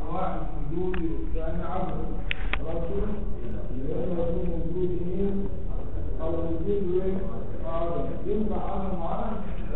واحد وجودي والثاني عدم خلاص كده؟ يا اما يكون وجودي مين او وجود ايه عدم ينفع عدم وعدم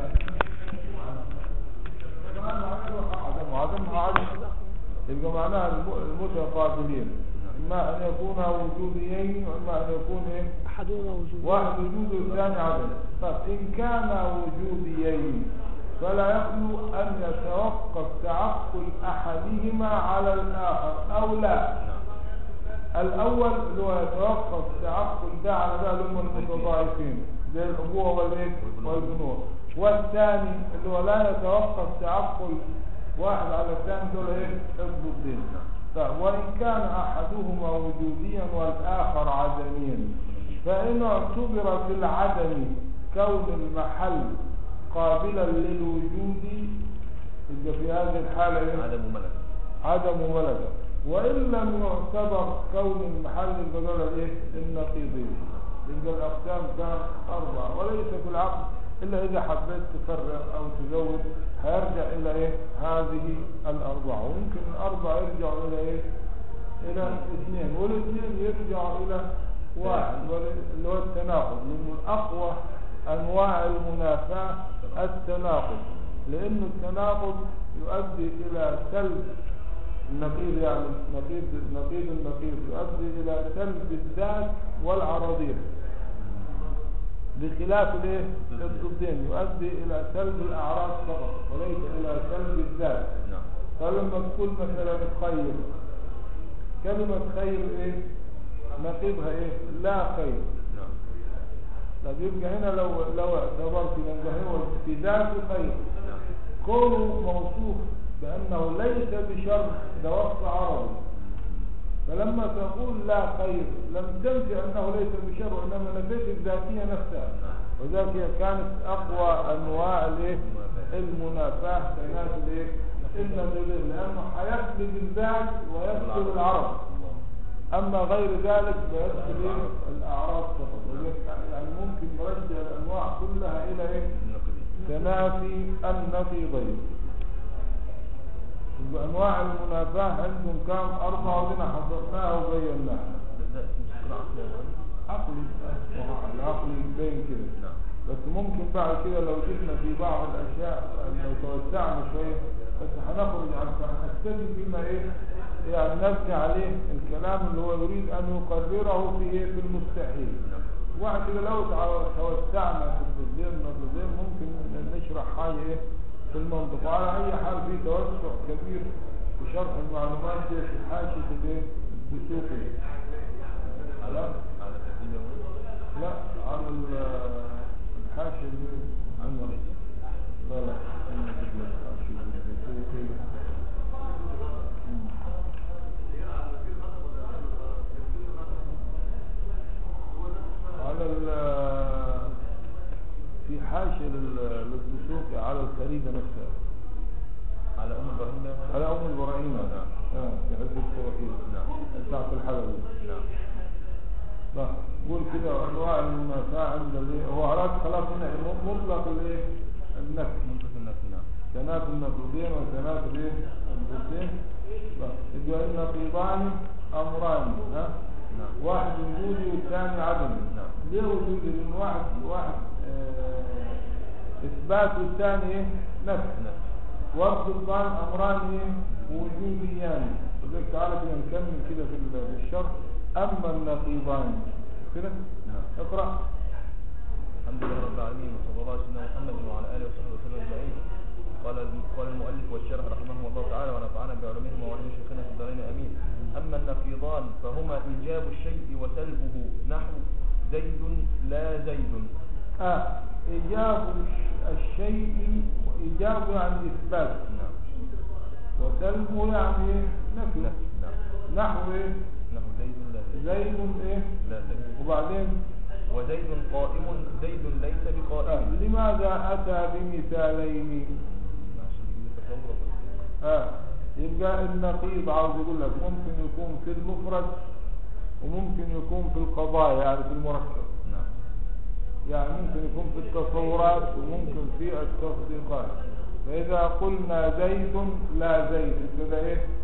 لا عدم وعدم عدم يبقى معناها الم- المتقابلين اما ان يكون وجوديين واما ان يكون ايه أحدهما وجود واحد وجود والثاني عدم طب إن كان وجوديين فلا يخلو أن يتوقف تعقل أحدهما على الآخر أو لا الأول اللي هو يتوقف تعقل ده على ده اللي هم المتضاعفين زي الأبوة والإيه والبنوة والثاني اللي هو لا يتوقف تعقل واحد على الثاني دول إيه الضدين طيب وإن كان أحدهما وجوديا والآخر عدميا فإن اعتبر في العدم كون المحل قابلا للوجود يبقى في هذه الحالة إيه؟ عدم ملك عدم ملكة وإن لم يعتبر كون المحل بدل الايه النقيضين يبقى الأقسام كان أربعة وليس في العقل إلا إذا حبيت تفرق أو تزود هيرجع إلى إيه هذه الأربعة ويمكن الأربعة يرجعوا إلى إيه إلى اثنين والاثنين يرجعوا إلى واحد وال- اللي هو التناقض لأن أقوى أنواع المنافاة التناقض لأن التناقض يؤدي إلى سلب النقيض يعني نقيض نقيض النقيض يؤدي إلى سلب الذات والعرضية بخلاف الايه الضدين يؤدي إلى سلب الأعراض فقط وليس إلى سلب الذات نعم فلما تقول مثلا خير كلمة خير ايه نقيضها ايه لا خير نعم طب يبقى هنا لو لو اعتبرت ان هو في ذات خير نعم كونه موصوف بأنه ليس بشر ده وصف عربي فلما تقول لا خير لم تنفي أنه ليس بشر وإنما نفيت الذاتية نفسها وذلك هي كانت أقوى أنواع الإيه؟ المنافاة بينات الإيه؟ النظيرين لأنه هيسلب الذات ويسلب العرب أما غير ذلك فيسلب إيه؟ الأعراض فقط وذلك يعني ممكن نرجع الأنواع كلها إلى إيه؟ النقيضين تنافي النقيضين يبقى انواع المنافاه عندهم كام اربعه ودينا حضرناها وبيناها ده ده اسمه سكر عقلي يا مولانا؟ عقلي آه، العقلي يبين كده نعم بس ممكن بعد كده لو جبنا في بعض الاشياء لو توسعنا شويه بس هنخرج عن هنكتفي بما ايه يعني نبني عليه الكلام اللي هو يريد ان يقرره في ايه في المستحيل نعم وبعد كده لو تع- توسعنا في الضدين الضدين ممكن نشرح حاجة ايه في المنطق وعلى اي حال في توسع كبير في شرح المعلومات دي في حاشية الايه الدسوقي على لا على ترتيب يا مولانا؟ لا على ال- الحاشية اللي عندنا لا لا عندنا في الحاشية الدسوقي مم. على ال- في حاشية لل- للدسوقي على الخريدة نفسها على ام ابراهيم ده يا مولانا؟ على أم البراهيم نعم. اه في حزب التوحيد نعم بتاعت الحلبي نعم لا قول كده أنواع المنافاة عند الايه هو أراد خلاص هنا مطلق الايه النفي منطق النفي نعم تنافي النقيضين وتنافي الايه الضدين لا يبقى النقيضان أمران ها نعم واحد وجودي والثاني عدمي نعم. ليه وجودي لأن واحد واحد آه إثبات والثاني إيه نفي نعم والضدان أمران إيه وجوديان وذلك تعالى كده نكمل كده في ال- في الشرح أما النقيضان كده نعم اقرأ الحمد لله رب العالمين وصلى الله على سيدنا محمد وعلى اله وصحبه وسلم اجمعين قال قال المؤلف والشارح رحمه الله تعالى ونفعنا بعلومهم وعلوم شيخنا في الدارين امين اما النقيضان فهما ايجاب الشيء وسلبه نحو زيد لا زيد آه إيجاب الش- الشيء وإيجاب يعني إثبات نعم وسلبه يعني إيه؟ نفي لا نعم نحو إيه نحو زيد لا زيد زيد إيه لا زيد وبعدين وزيد قائم زيد ليس آه. بقائم لماذا أتى بمثالين عشان يجيب التصور والتصديق. آه. يبقى النقيض عاوز يقول لك ممكن يكون في المفرد وممكن يكون في القضايا يعني في المركب نعم يعني ممكن يكون في التصورات وممكن في التصديقات فإذا قلنا زيد لا زيد كده إيه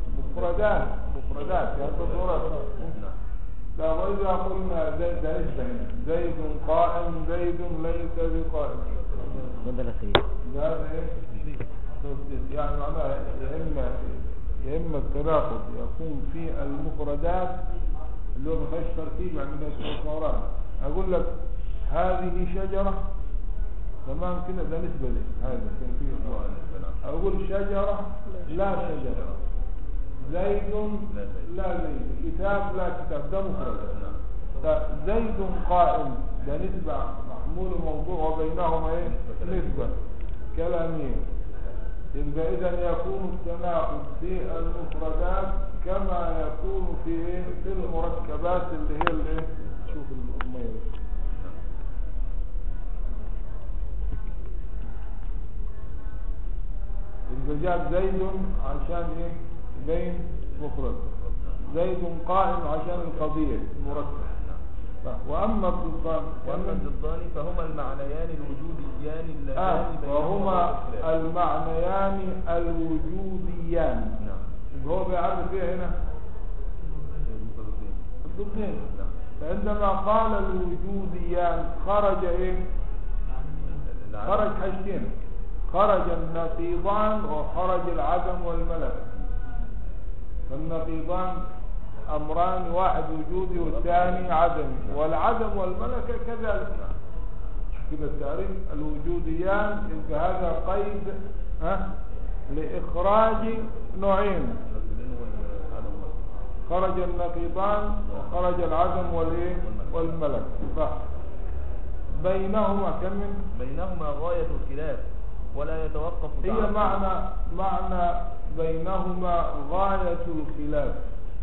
مفردات مفردات يعني تصورات نعم لا وإذا قلنا زيد ده نسبة هنا زيد قائم زيد ليس بقائم بدل سيد ده هذا ايه تصديق يعني معناها يا إما يا إما التناقض يكون في المفردات اللي هو ما فيهاش ترتيب عندنا اسمه القرآن أقول لك هذه شجرة تمام كده ده نسبة لي هذا كان فيه سؤال نعم أقول شجرة لا شجرة زيد لا زيد. لا زيد كتاب لا كتاب ده مفرد نعم طيب زيد قائم ده نسبة محمول موضوع وبينهما ايه نسبة كلامين يبقى إذا يكون التناقض في المفردات كما يكون في ايه في المركبات اللي هي الايه شوف المية يبقى جاب زيد عشان ايه بين مفرد زيد قائم عشان القضية المركب طيب، وأما الضدان وأما الضدان فهما المعنيان الوجوديان اللذان آه بينهما وهما الاختلاف. المعنيان الوجوديان نعم يبقى هو بيعرف ايه هنا المفردين. الضدين نعم فعندما قال الوجوديان خرج ايه العدم. خرج حاجتين خرج النقيضان وخرج العدم والملك فالنقيضان أمران واحد وجودي والثاني عدمي والعدم والملكة كذلك كده التعريف الوجوديان يبقى هذا قيد ها لإخراج نوعين النقيضين والعدم والملك. خرج النقيضان وخرج العدم والإيه والملك صح بينهما كم من بينهما غاية الخلاف ولا يتوقف هي تعقل. معنى معنى بينهما غاية الخلاف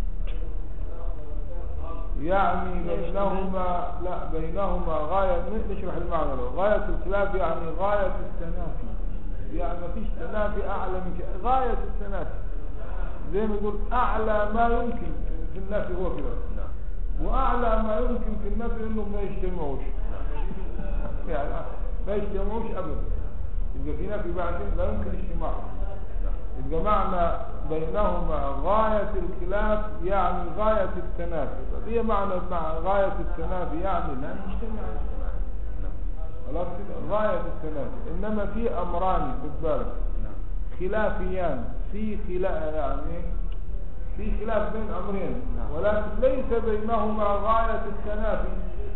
يعني بينهما لا بينهما غاية نشرح المعنى له غاية الخلاف يعني غاية التنافي يعني ما فيش تنافي أعلى من كده غاية التنافي زي ما يقول أعلى ما يمكن في النفي هو كده نعم وأعلى ما يمكن في النفي إنهم ما يجتمعوش يعني ما يجتمعوش أبدا يبقى في نفي بعدين لا يمكن اجتماعهم نعم يبقى معنى بينهما غاية الخلاف يعني غاية التنافي طب هي معنى مع غاية التنافي يعني لا نجتمع نعم خلاص كده غاية التنافي إنما في أمران خد بالك نعم خلافيان في خلاف يعني في خلاف بين أمرين نعم. ولكن ليس بينهما غاية التنافي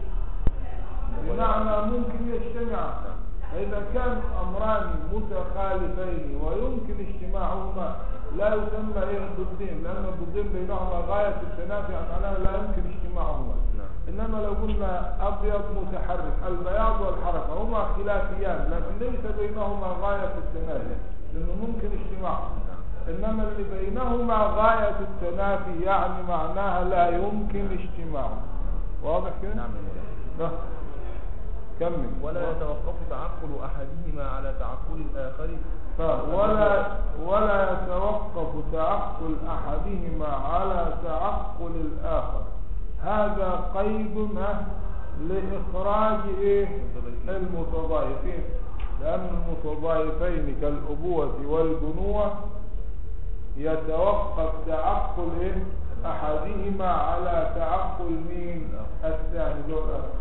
بمعنى ممكن يجتمعا نعم فإذا كان أمران متخالفين ويمكن اجتماعهما لا يسمى إيه ضدين لأن الضدين بينهما غاية التنافي معناها لا يمكن اجتماعهما نعم إنما لو قلنا أبيض متحرك البياض والحركة هما خلافيان لكن ليس بينهما غاية التنافي لأنه ممكن اجتماعهم إنما اللي بينهما غاية التنافي يعني معناها لا يمكن اجتماعهم واضح كده؟ نعم يا مولانا. ده. كمل ولا يتوقف تعقل أحدهما على تعقل الآخر ف- ولا ولا يتوقف تعقل احدهما على تعقل الاخر هذا قيد ها لاخراج ايه المتضايفين لان المتضايفين كالابوه والبنوه يتوقف تعقل ايه احدهما على تعقل مين الثاني دول الآخر.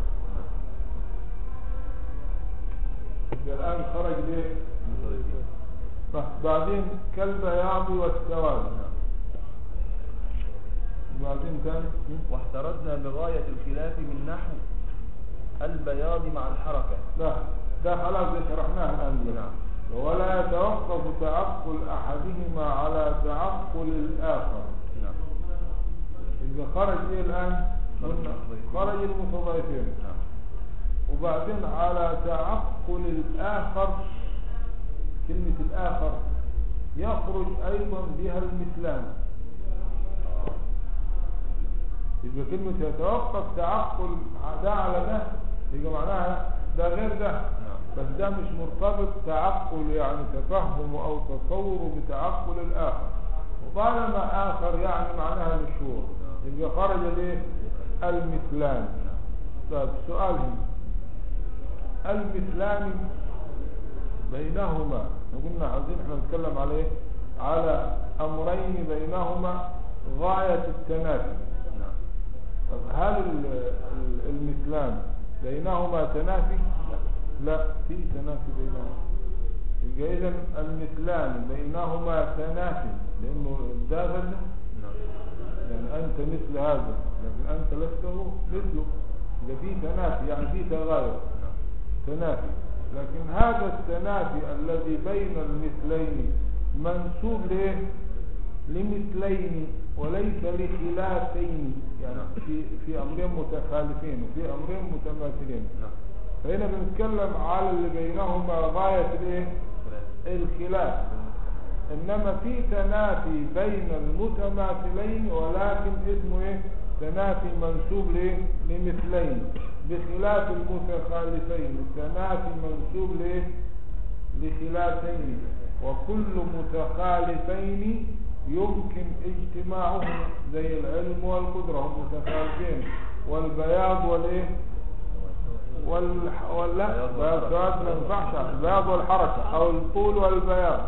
يبقى الان خرج ليه بعدين كالبياض والسواد بعدين تاني واحترزنا بغاية الخلاف من نحو البياض مع الحركة لا ده خلاص ده شرحناه الآن نعم. ولا يتوقف تعقل أحدهما على تعقل الآخر نعم إذا خرج إيه الآن خرج قلنا المتضايفين. خرج المتضايفين نعم وبعدين على تعقل الآخر كلمة الآخر يخرج أيضا بها المثلان يبقى كلمة يتوقف تعقل ده على ده يبقى معناها ده غير ده نعم بس ده مش مرتبط تعقل يعني تفهم أو تصور بتعقل الآخر وطالما آخر يعني معناها مشهور يبقى خرج ليه المثلان طيب سؤال هنا المثلان بينهما قلنا عاوزين احنا نتكلم على ايه على أمرين بينهما غاية التنافي نعم طب هل ال- ال- المثلان بينهما تنافي؟ لا في تنافي بينهما يبقى إذا المثلان بينهما تنافي لأنه ده غير ده. نعم يعني أنت مثل هذا لكن أنت لست هو مثله ده في تنافي يعني في تغاير نعم تنافي لكن هذا التنافي الذي بين المثلين منسوب ليه لمثلين وليس لخلافين يعني في في امرين متخالفين وفي امرين متماثلين نعم فهنا بنتكلم على اللي بينهما غاية الايه ثلاثة الخلاف انما في تنافي بين المتماثلين ولكن اسمه ايه تنافي منسوب لايه لمثلين بخلاف المتخالفين التنافي منسوب لايه لخلافين وكل متخالفين يمكن اجتماعهم زي العلم والقدرة هم متخالفين والبياض والايه وال ولا البياض بياض والحركة. سواد ما ينفعش البياض والحركة او الطول والبياض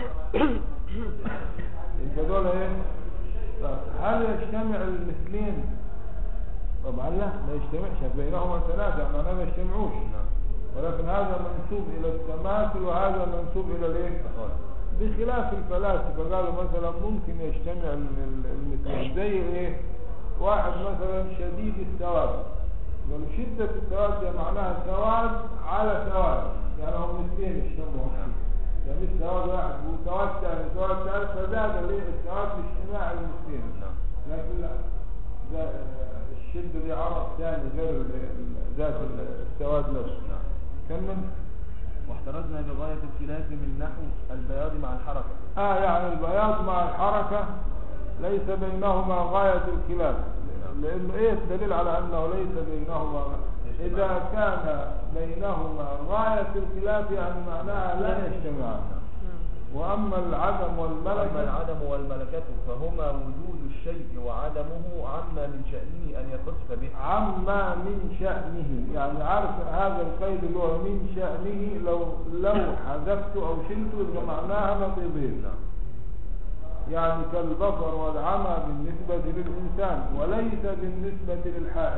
يبقى دول ايه طب هل يجتمع المثلين طبعا لا ما يجتمعش بينهما ثلاثة معناه ما يجتمعوش نعم ولكن هذا منسوب الى التماثل وهذا منسوب الى الايه تخالف بخلاف الفلاسفة قالوا مثلا ممكن يجتمع ال- ال- المثلين زي ايه واحد مثلا شديد السواد قالوا شدة السواد ده معناها سواد على سواد يعني هم مثلين يشتموا يعني مش سواد واحد وسواد ثاني سواد ثالث فزاد الايه السواد باجتماع المثلين نعم لكن لا ده آه، الشدة دي عرض ثاني غير ال- ال- ذات السواد نفسه نعم كمل واحترزنا بغاية الخلاف من نحو البياض مع الحركة آه يعني البياض مع الحركة ليس بينهما غاية الخلاف لأنه إيه الدليل على أنه ليس بينهما إذا كان بينهما غاية الخلاف يعني معناها لا يجتمعان وأما العدم أما والملكة العدم والملكة فهما وجود الشيء وعدمه عما من شأنه أن يتصف به عما من شأنه يعني عارف هذا القيد اللي هو من شأنه لو لو حذفت أو شلت يبقى معناها نقيضين نعم يعني كالبصر والعمى بالنسبة للإنسان وليس بالنسبة للحائط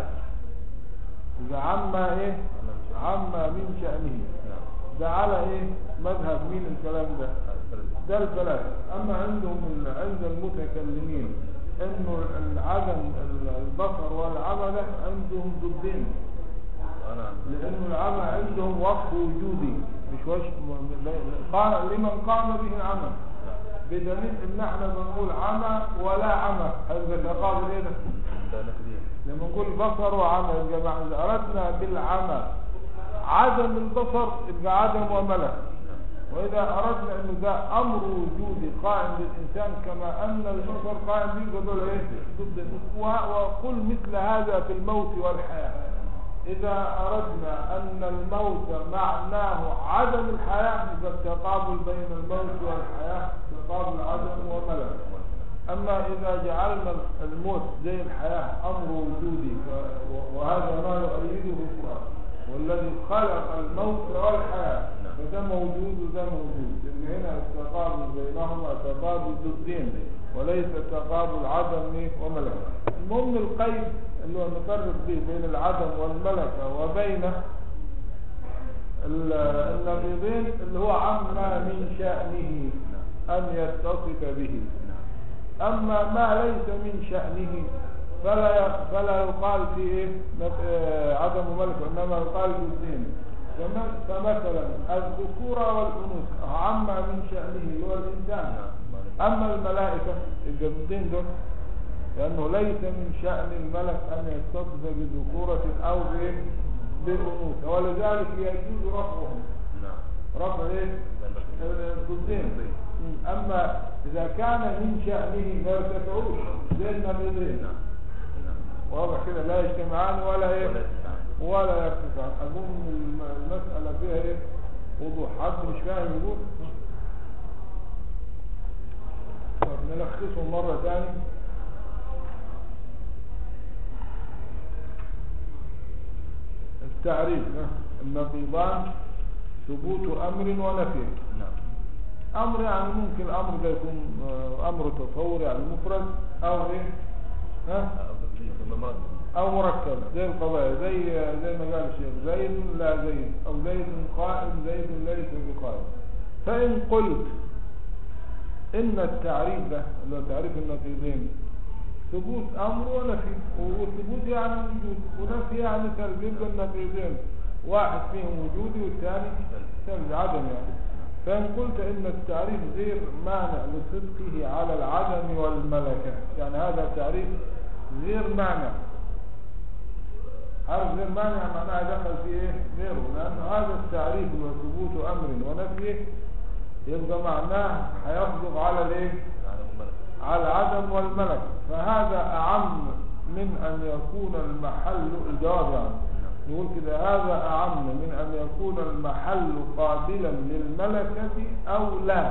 إذا عما إيه عما من شأنه نعم ده على إيه مذهب مين الكلام ده ده الفلاسفة أما عندهم ال- عند المتكلمين إنه العدم ال- البصر والعمى ده عندهم ضدين أنا لأن العمى عندهم وصف وجودي مش وش م- لا- قال لمن قام به العمى بدليل ان احنا بنقول عمى ولا عمى هذا تقابل ايه ده ده نقدين لما نقول بصر وعمى يبقى مع- إذا اردنا بالعمى عدم البصر يبقى عدم وملك واذا اردنا انه ده امر وجودي قائم للانسان كما ان البصر قائم به دول ايه ضد و- وقل مثل هذا في الموت والحياه إذا أردنا أن الموت معناه عدم الحياة يبقى التقابل بين الموت والحياة تقابل عدم وملك أما إذا جعلنا الموت زي الحياة أمر وجودي ف- و- وهذا ما يؤيده القرآن والذي خلق الموت والحياة فده موجود وده موجود لأن هنا التقابل بينهما تقابل ضدين وليس تقابل عدم إيه وملكة المهم القيد اللي هو نفرق به بين العدم والملكة وبين ال- النقيضين اللي هو عما من شأنه أن يتصف به أما ما ليس من شأنه فلا ي- فلا يقال في إيه نف- آه، عدم ملك إنما يقال بالدين فم- فمثلا الذكورة والأنوثة عما من شأنه اللي هو الإنسان أما الملائكة الجبدين دول لأنه ليس من شأن الملك أن يتصف بذكورة أو بإيه؟ بأنوثة ولذلك يجوز رفعهم نعم رفع إيه؟ الضدين أما إذا كان من شأنه ما يرتفعوش زي النبيذين نعم واضح كده لا يجتمعان ولا إيه؟ ولا يجتمعان. ولا يرتفعان أظن الم- المسألة فيها إيه؟ وضوح حد مش فاهم يقول طب نلخصه مرة ثانية التعريف ها؟ النقيضان ثبوت أمر ونفي نعم امر يعني ممكن الامر ده يكون آه، امر تصور يعني مفرد او ايه ها او مركب زي القضايا زي زي ما قال الشيخ زيد لا زيد او زيد قائم زيد ليس بقائم فان قلت ان التعريف ده اللي هو تعريف النقيضين ثبوت امر ونفي وثبوت يعني وجود ونفي يعني سلب يبقى النقيضين واحد فيهم وجودي والثاني سلبي عدم يعني فإن قلت إن التعريف غير مانع لصدقه على العدم والملكة يعني هذا التعريف غير مانع عارف غير مانع معناها دخل في ايه غيره لأن هذا التعريف هو ثبوت أمر ونفيه يبقى معناه هيصدق على الايه على العدم والملك فهذا أعم من أن يكون المحل الجواب يعني نقول كده هذا أعم من أن يكون المحل قابلا للملكة أو لا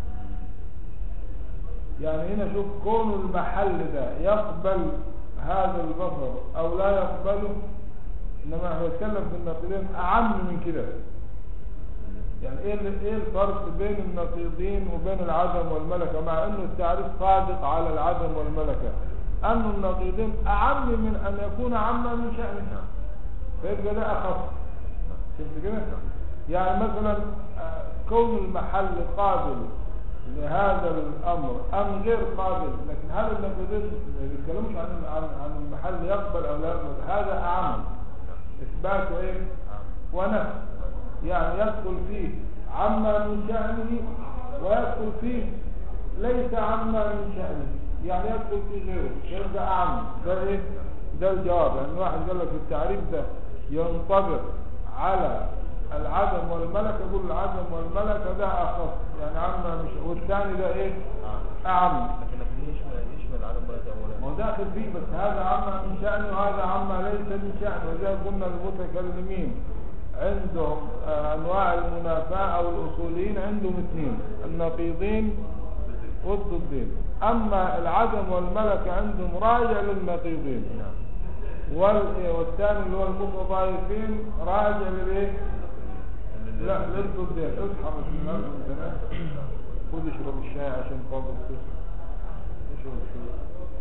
يعني هنا شوف كون المحل ده يقبل هذا البصر أو لا يقبله إنما احنا بنتكلم في النقيضين أعم من كده يعني ايه ال- ايه الفرق بين النقيضين وبين العدم والملكة مع انه التعريف صادق على العدم والملكة ان النقيضين اعم من ان يكون عما من شأنه فيبقى ده اخف شفت كده يعني مثلا آه، كون المحل قابل لهذا الامر ام غير قابل لكن هذا النقيضين ما بيتكلموش عن عن عن المحل يقبل او لا يقبل هذا اعم اثباته ايه ونفي يعني يدخل فيه عما من شأنه ويدخل فيه ليس عما من شأنه يعني يدخل فيه غيره يبقى أعم ده إيه ده الجواب يعني واحد قال لك التعريف ده ينطبق على العدم والملكة يقول العدم والملكة ده أخف يعني عما مش والثاني ده إيه أعم لكن لكن يشمل يشمل العالم ولا ما هو أولا داخل فيه بس هذا عما من شأنه وهذا عما ليس من شأنه وزي قلنا المتكلمين عندهم آه، أنواع المنافاة أو الأصوليين عندهم اثنين النقيضين والضدين أما العدم والملكة عندهم راجع للنقيضين وال- والثاني اللي هو المتضايفين راجع للايه؟ لا للضدين اصحى بسم الله الرحمن الرحيم خد اشرب الشاي عشان فاضل تصحى اشرب الشاي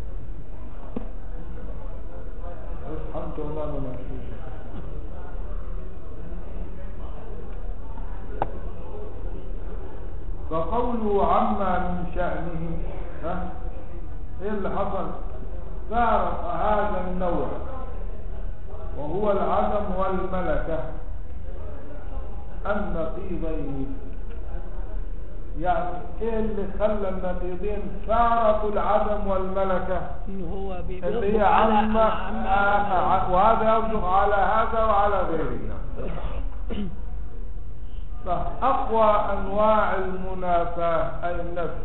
اصحى انت ونام انا فقوله عما من شأنه ها ايه اللي حصل فارق هذا النوع وهو العدم والملكة النقيضين يعني ايه اللي خلى النقيضين فارقوا العدم والملكة إن هو بي- اللي هي بيصدق على عم على- آه، وهذا يصدق على هذا وعلى غيره فأقوى أنواع المنافاة أي النفس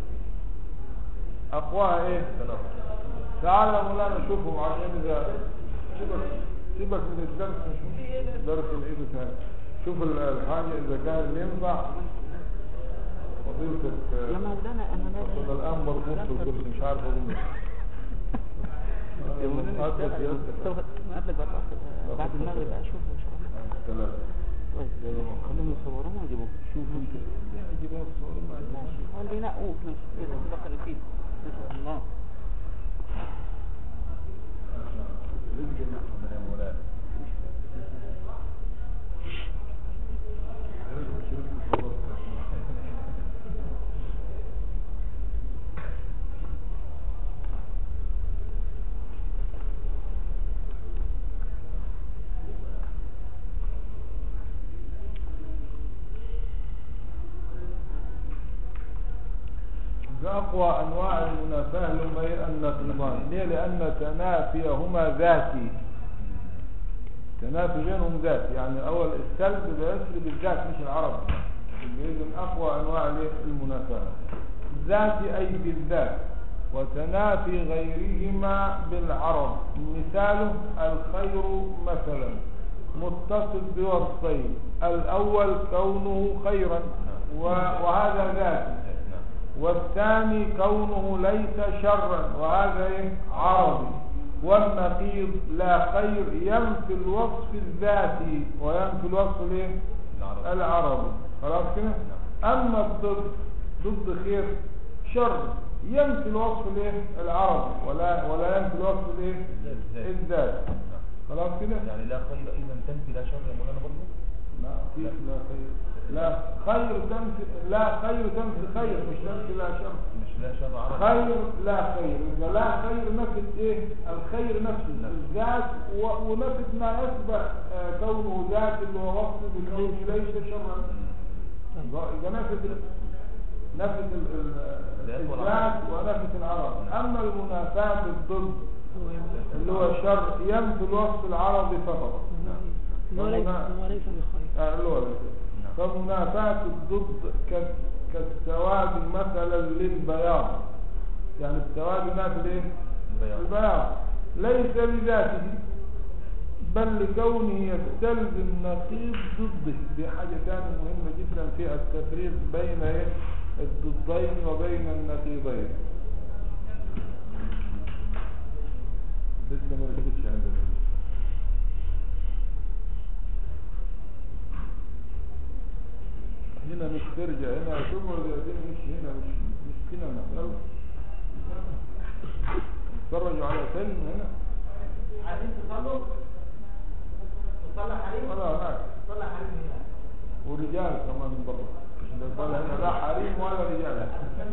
أقواها إيه؟ تعال يا مولانا نشوفهم عشان إذا سيبك سيبك من الدرس نشوف درس الإيد تاني شوف ال- الحاجة إذا كان اللي ينفع فضيلتك آه، لما مولانا انا أصل لازم الآن مربوط في الكرسي مش عارف أقول إيه. يا مولانا مقدس اشتغل. يدك. طب قبل بعد العصر- بعد المغرب اشوفه ان شاء الله ثلاثة كويس خليهم يصوروه ويجيبوه شوف انت يجيبوا الصور معي. ماشي هو اللي ينقوه في نفس كده دخل فيه ما شاء الله أقوى أنواع المنافاة لما هي النقيضان ليه لأن تنافيهما ذاتي تنافي بينهم ذاتي يعني أول السلب بيسلب بالذات مش العرب من أقوى أنواع الإيه؟ المنافاة ذاتي أي بالذات وتنافي غيرهما بالعرب مثاله الخير مثلا متصل بوصفين الأول كونه خيرا و- وهذا ذاتي والثاني كونه ليس شرا وهذا إيه؟ عربي والنقيض لا خير ينفي الوصف الذاتي وينفي الوصف الايه العرب العربي خلاص كده اما الضد ضد خير شر ينفي الوصف الايه العربي ولا ولا ينفي الوصف الايه الذات. الذات نعم. خلاص كده يعني لا خير اذا تنفي لا شر يا مولانا برضه لا فيش لا خير لا خير تنفي لا خير تنفي خير مش تنفي لا شر مش لا شر عربي خير لا خير إذا لا خير نفت ايه الخير نفسه الذات و- ونفت ما يشبه آه، كونه ذات اللي هو وصف بالكون ليس شرا إذا نفت ال- نفت ال- ال- الذات والعرض. الذات ونفت العرض أما المنافاة بالضد اللي هو الشر ينفي الوصف العربي فقط ما ليس ما ليس بخير آه، اللي هو ده. فمنافاة الضد ك- كالسواد مثلا للبياض يعني السواد نافي الايه؟ البياض. البياض ليس لذاته بل لكونه يستلزم نقيض ضده دي حاجة ثانية مهمة جدا في التفريق بين ايه؟ الضدين وبين النقيضين لسه ما ركبتش عندنا هنا مش ترجع هنا تقعد يا دين مش هنا مش مش كده يلا اتفرجوا على فيلم هنا عايزين تصلوا تصلى حريم ولا هناك تصلى حريم هنا والرجال كمان من بره لا ولا هنا لا حريم ولا رجال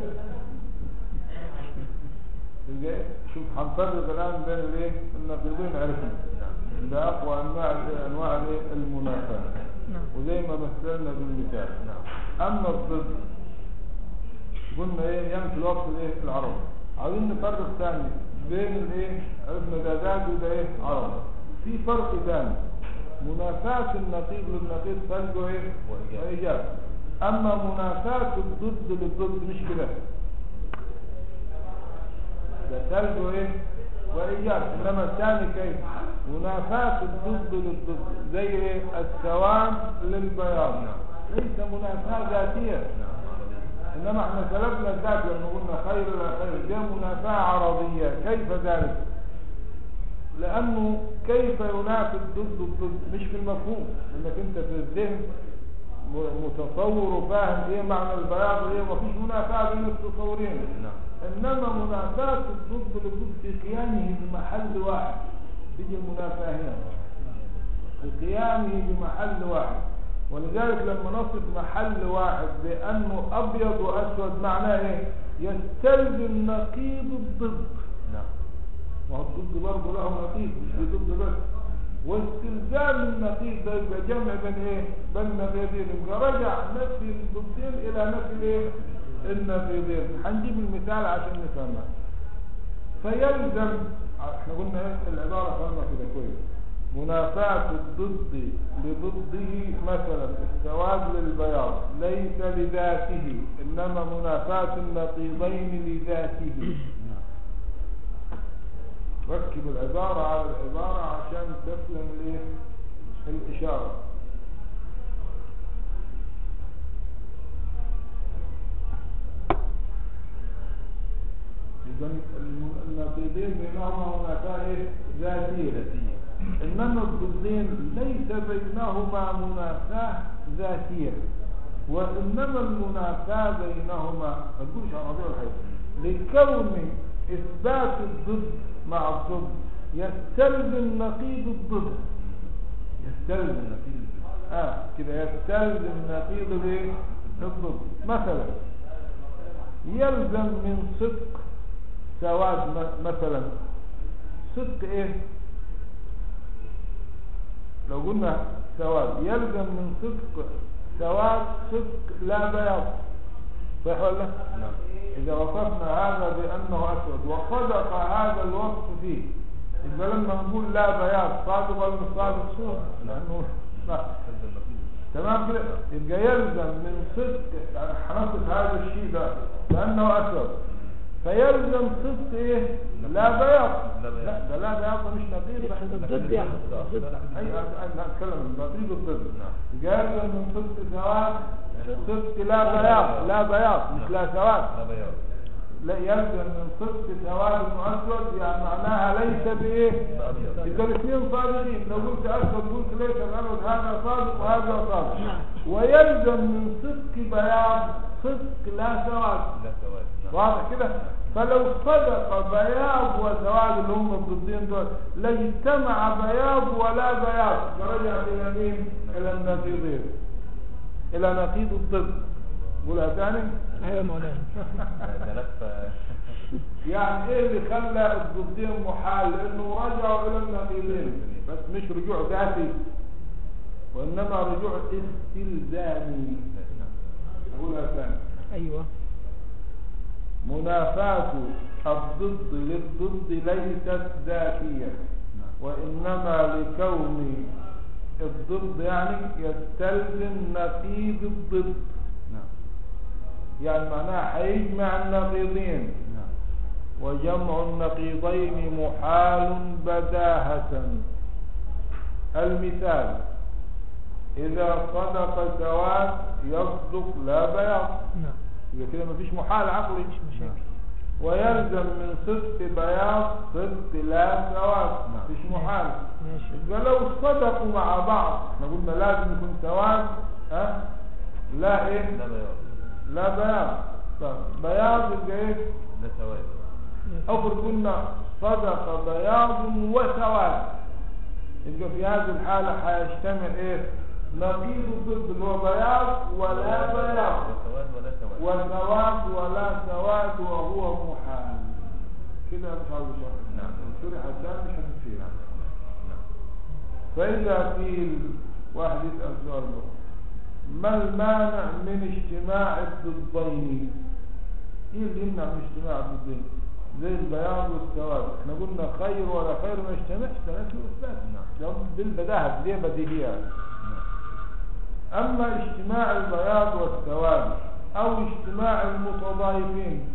تلقى شوف هنفرق الان بين الايه النقيضين عرفنا نعم ده اقوى انواع انواع الإيه؟ المنافاه نعم وزي ما مثلنا بالمثال نعم اما الضد قلنا ايه ينفي الوصف الايه العربي عاوزين نفرق ثاني بين الايه عرفنا ده ذات وده ايه عربي في فرق ثاني منافاة النقيض للنقيض فرقه ايه وإيجاب. وإيجاب اما منافاة الضد للضد مش كده ده سلب ايه وايجاب انما الثاني كيف منافاة الضد للضد زي ايه السواد للبياض ليس منافاة ذاتية نعم عربي انما احنا سلبنا الذات لما قلنا خير لا خير دي منافاة عرضية كيف ذلك لانه كيف ينافي الضد الضد مش في المفهوم انك انت في الذهن م- متصور وفاهم ايه معنى البياض وايه مفيش منافاة بين التصورين نعم انما منافاة الضد للضد في قيامه بمحل واحد تيجي المنافاة هنا في قيامه بمحل واحد ولذلك لما نصف محل واحد بأنه أبيض وأسود معناه إيه؟ يستلزم نقيض الضد نعم ما هو الضد برضه له نقيض مش في ضد بس واستلزام النقيض ده يبقى جمع بين ايه؟ بين النقيضين يبقى رجع نفي الضدين الى نفي الايه؟ النقيضين هنجيب المثال عشان نفهمها فيلزم احنا قلنا ايه العبارة فهمنا كده كويس منافاة الضد لضده مثلا السواد للبياض ليس لذاته انما منافاة النقيضين لذاته ركب العبارة على العبارة عشان تفهم الايه الاشارة إذا الم- النقيضين بينهما منافاة إيه؟ ذاتية ذاتية إنما الضدين ليس بينهما منافاة ذاتية وإنما المنافاة بينهما ما تقولش عربية ولا حاجة لكون إثبات الضد مع الضد يستلزم نقيض الضد يستلزم نتيجة اه كده يستلزم نقيض الايه الضد مثلا يلزم من صدق سواد م- مثلا صدق ايه لو قلنا سواد يلزم من صدق سواد صدق لا بياض صح ولا لا؟ نعم إذا وصفنا هذا بأنه أسود وصدق هذا الوصف فيه إذا لما نقول لا بياض صادق ولا مش صادق صور لأنه لا تلزم نتيجة تمام كده يبقى يلزم من صدق يعني هنصف هذا الشيء ده بأنه أسود فيلزم صدق إيه؟ لا بياض لا بياض. لا ده لا بياض ده مش نقيض ده الضد يعني الضد أي أنا أتكلم نقيض الضد نعم يلزم من صدق سواد صدق لا بياض لا بياض مش لا سواد لا بياض لا يلزم من صدق سواد واسود يعني معناها ليس بايه لا أبيض اذا الاثنين صادقين لو قلت اسود قلت ليس الاسود هذا صادق وهذا صادق نعم. ويلزم من صدق بياض صدق لا سواد لا سواد نعم. واضح كده فلو صدق بياض وسواد اللي هم الضدين دول لاجتمع بياض ولا بياض فرجع الى مين الى النقيضين الى نقيض الضد قولها ثاني ايوه يا مولانا ده لف يعني ايه اللي خلى الضدين محال لانه رجعوا الى النقيضين بس مش رجوع ذاتي وانما رجوع استلزامي اقولها ثاني ايوه منافاة الضد للضد ليست ذاتية وإنما لكون الضد يعني يستلزم نقيض الضد نعم يعني معناها هيجمع النقيضين نعم وجمع النقيضين محال بداهة المثال إذا صدق سواد يصدق لا بياض نعم يبقى كده مفيش محال عقلي مش مشاكل ويلزم من صدق بياض صدق لا سواد نعم. مفيش محال ماشي يبقى لو صدقوا مع بعض احنا قلنا لازم يكون سواد ها لا ايه لا بياض لا بياض طب بياض يبقى ايه لا سواد افرض قلنا صدق بياض وسواد يبقى في هذه الحالة هيجتمع ايه نقيض الضد اللي هو بياض ولا بياض لا سواد ولا سواد وسواد ولا سواد وهو محال كده مش عاوز شرح نعم. شرح الثاني مش هنفير نعم نعم فإذا قيل واحد يسأل سؤال بقى. ما المانع من اجتماع الضدين ايه اللي يمنع من اجتماع الضدين زي البياض والسواد احنا قلنا خير ولا خير ما يجتمعش ثلاثة واثبات نعم. ده بالبداهة دي بديهيات نعم أما اجتماع البياض والسواد أو اجتماع المتضايفين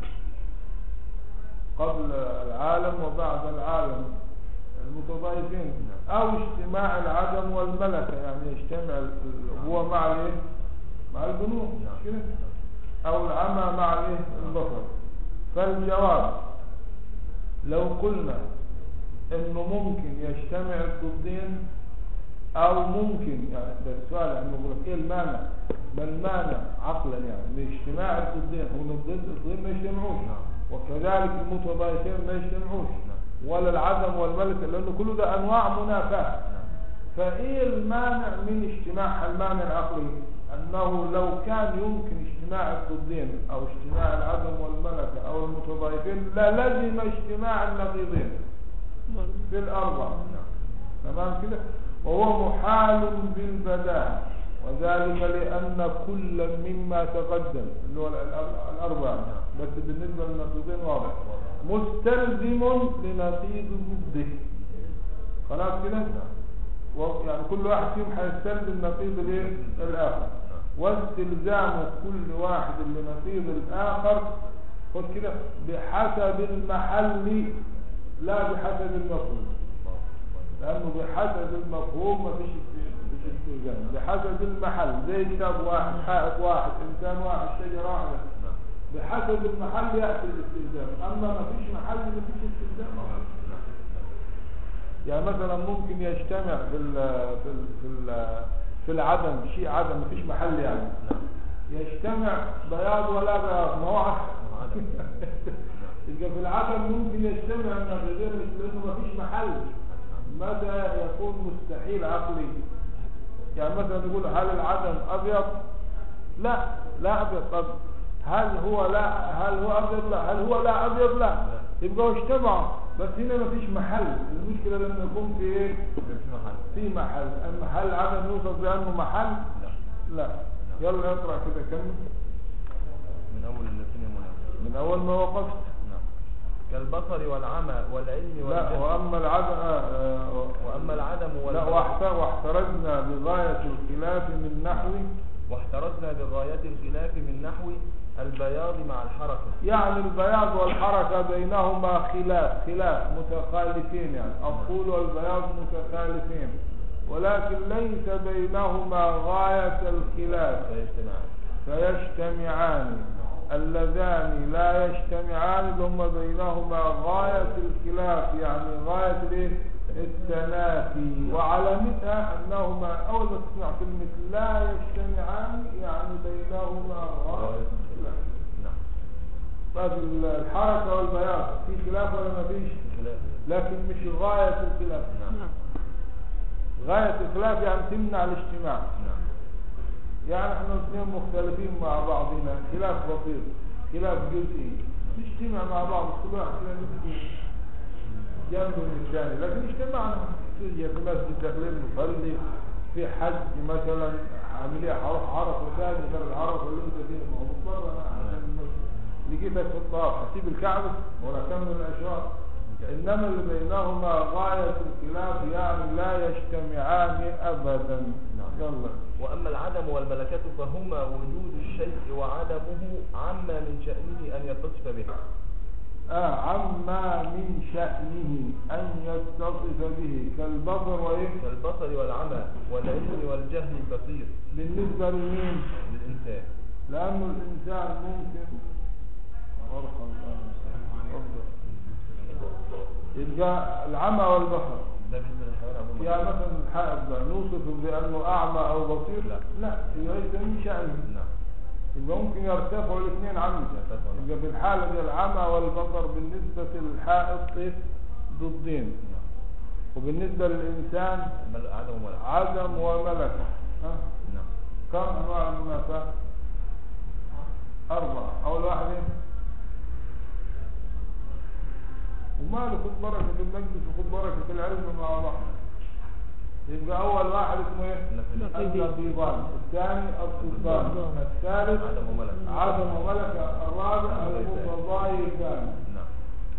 قبل العالم وبعد العالم المتضايفين أو اجتماع العدم والملكة يعني يجتمع ال- ال- هو مع الايه؟ مع البنوك مش نعم. كده؟ أو العمى مع الايه؟ البصر فالجواب لو قلنا انه ممكن يجتمع الضدين او ممكن يعني ده السؤال يعني بقول لك ايه المانع ما المانع عقلا يعني من اجتماع الضدين هو إن الضد الضدين ما يجتمعوش نعم. وكذلك المتضايقين ما يجتمعوش نعم. ولا العدم والملك لانه كله ده انواع منافاه فايه المانع من اجتماع المانع العقلي انه لو كان يمكن اجتماع الضدين او اجتماع العدم والملكه او المتضايقين للزم اجتماع النقيضين في الاربع تمام كده وهو محال بالبداهة وذلك لأن كل مما تقدم اللي هو الأر- الأربعة بس بالنسبة للنقيضين واضح مستلزم لنقيض ضده خلاص كده و- يعني كل واحد فيهم هيستلزم نقيض الايه الآخر واستلزام كل واحد لنقيض الآخر خد كده بحسب المحل لا بحسب المفهوم لأنه بحسب المفهوم مفيش مفيش استلزام بحسب المحل زي كتاب واحد حائط واحد إنسان واحد شجرة واحدة بحسب المحل يأتي الاستلزام أما مفيش محل مفيش استلزام يعني مثلا ممكن يجتمع في ال في ال في ال في العدم شيء عدم مفيش محل يعني يجتمع بياض ولا بياض ما هو عدم يبقى في العدم ممكن يجتمع النقيضين مش لانه مفيش محل متى يكون مستحيل عقلي يعني مثلا نقول هل العدم ابيض لا لا ابيض طب هل هو لا هل هو ابيض لا هل هو لا ابيض لا يبقى اجتمعوا بس هنا مفيش محل المشكله لما يكون في ايه في محل في محل اما هل العدم يوصف بانه محل لا لا يلا اقرا كده كمل من أول الاثنين منافق من اول ما وقفت نعم كالبصر والعمى والعلم لا والجهل واما العدم آه، آه، وأما العدم لا والبصر واحت- واحترزنا بغاية الخلاف من نحو واحترزنا بغاية الخلاف من نحو البياض مع الحركة يعني البياض والحركة بينهما خلاف خلاف متخالفين يعني الطول والبياض متخالفين ولكن ليس بينهما غاية الخلاف فيجتمعان فيجتمعان اللذان لا يجتمعان اللي هما بينهما غاية الخلاف يعني غاية الايه التنافي وعلامتها انهما اول ما تسمع كلمة لا يجتمعان يعني بينهما غاية الخلاف نعم طيب الحركة والبياض في خلاف ولا ما فيش خلاف لكن مش غاية الخلاف نعم غاية الخلاف يعني تمنع الاجتماع نعم يعني احنا الاثنين مختلفين مع بعضنا خلاف بسيط خلاف جزئي نجتمع مع بعض كل واحد كده نمسك جنب من الثاني لكن اجتمعنا في في مسجد داخلين نصلي في حج مثلا عملية هروح عرفة ثاني غير العرفة اللي انت فيه ما هو مضطر انا عشان المسجد. لقيتك في الطواف هسيب الكعبة ولا اكمل الاشواط انما اللي بينهما غاية الخلاف يعني لا يجتمعان ابدا نعم. يلا وأما العدم والملكة فهما وجود الشيء وعدمه عما من شأنه أن يتصف به آه عما من شأنه أن يتصف به كالبصر وإيه كالبصر والعمى والعلم والجهل البصير بالنسبة لمين للإنسان لأنه الإنسان ممكن مرحبا اتفضل. يبقى العمى والبصر ده بالنسبة للحيوان عموما يعني مثلا الحائط ده نوصفه بأنه أعمى أو بصير لا. لا يبقى ده من شأنه نعم يبقى ممكن يرتفعوا الاثنين عنه يرتفعوا. يبقى في الحالة دي العمى والبصر بالنسبة للحائط إيه؟ ضدين نعم وبالنسبة للإنسان مل- عدم وملكة عدم وملكة ها؟ نعم كم أنواع المنافاة؟ أربعة أول واحد إيه؟ وماله خد بركة المجلس وخد بركة العلم مع بعض يبقى أول واحد اسمه إيه؟ نقيضي. النقيضان الثاني السلطان الثالث عدم وملكة عدم وملكة الرابع المتضايقان نعم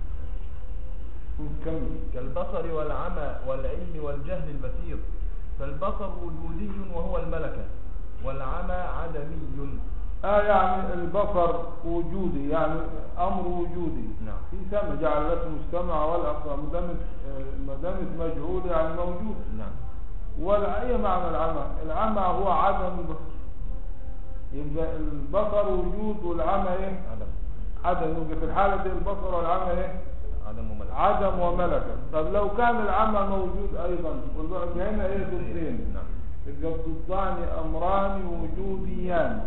نكمل كالبصر والعمى والعلم والجهل البصير فالبصر وجودي وهو الملكة والعمى عدمي آه يعني البصر وجودي يعني أمر وجودي نعم. في سمع جعل لكم السمع والأبصار ما دامت آه، ما دامت مجهول يعني موجود نعم ولا أي معنى العمى العمى هو عدم البصر يبقى البصر وجود والعمى إيه عدم عدم يبقى في الحالة دي البصر والعمى إيه عدم وملكة عدم وملكة طب لو كان العمى موجود أيضا والبعد هنا إيه ضدين نعم يبقى الضدان أمران وجوديان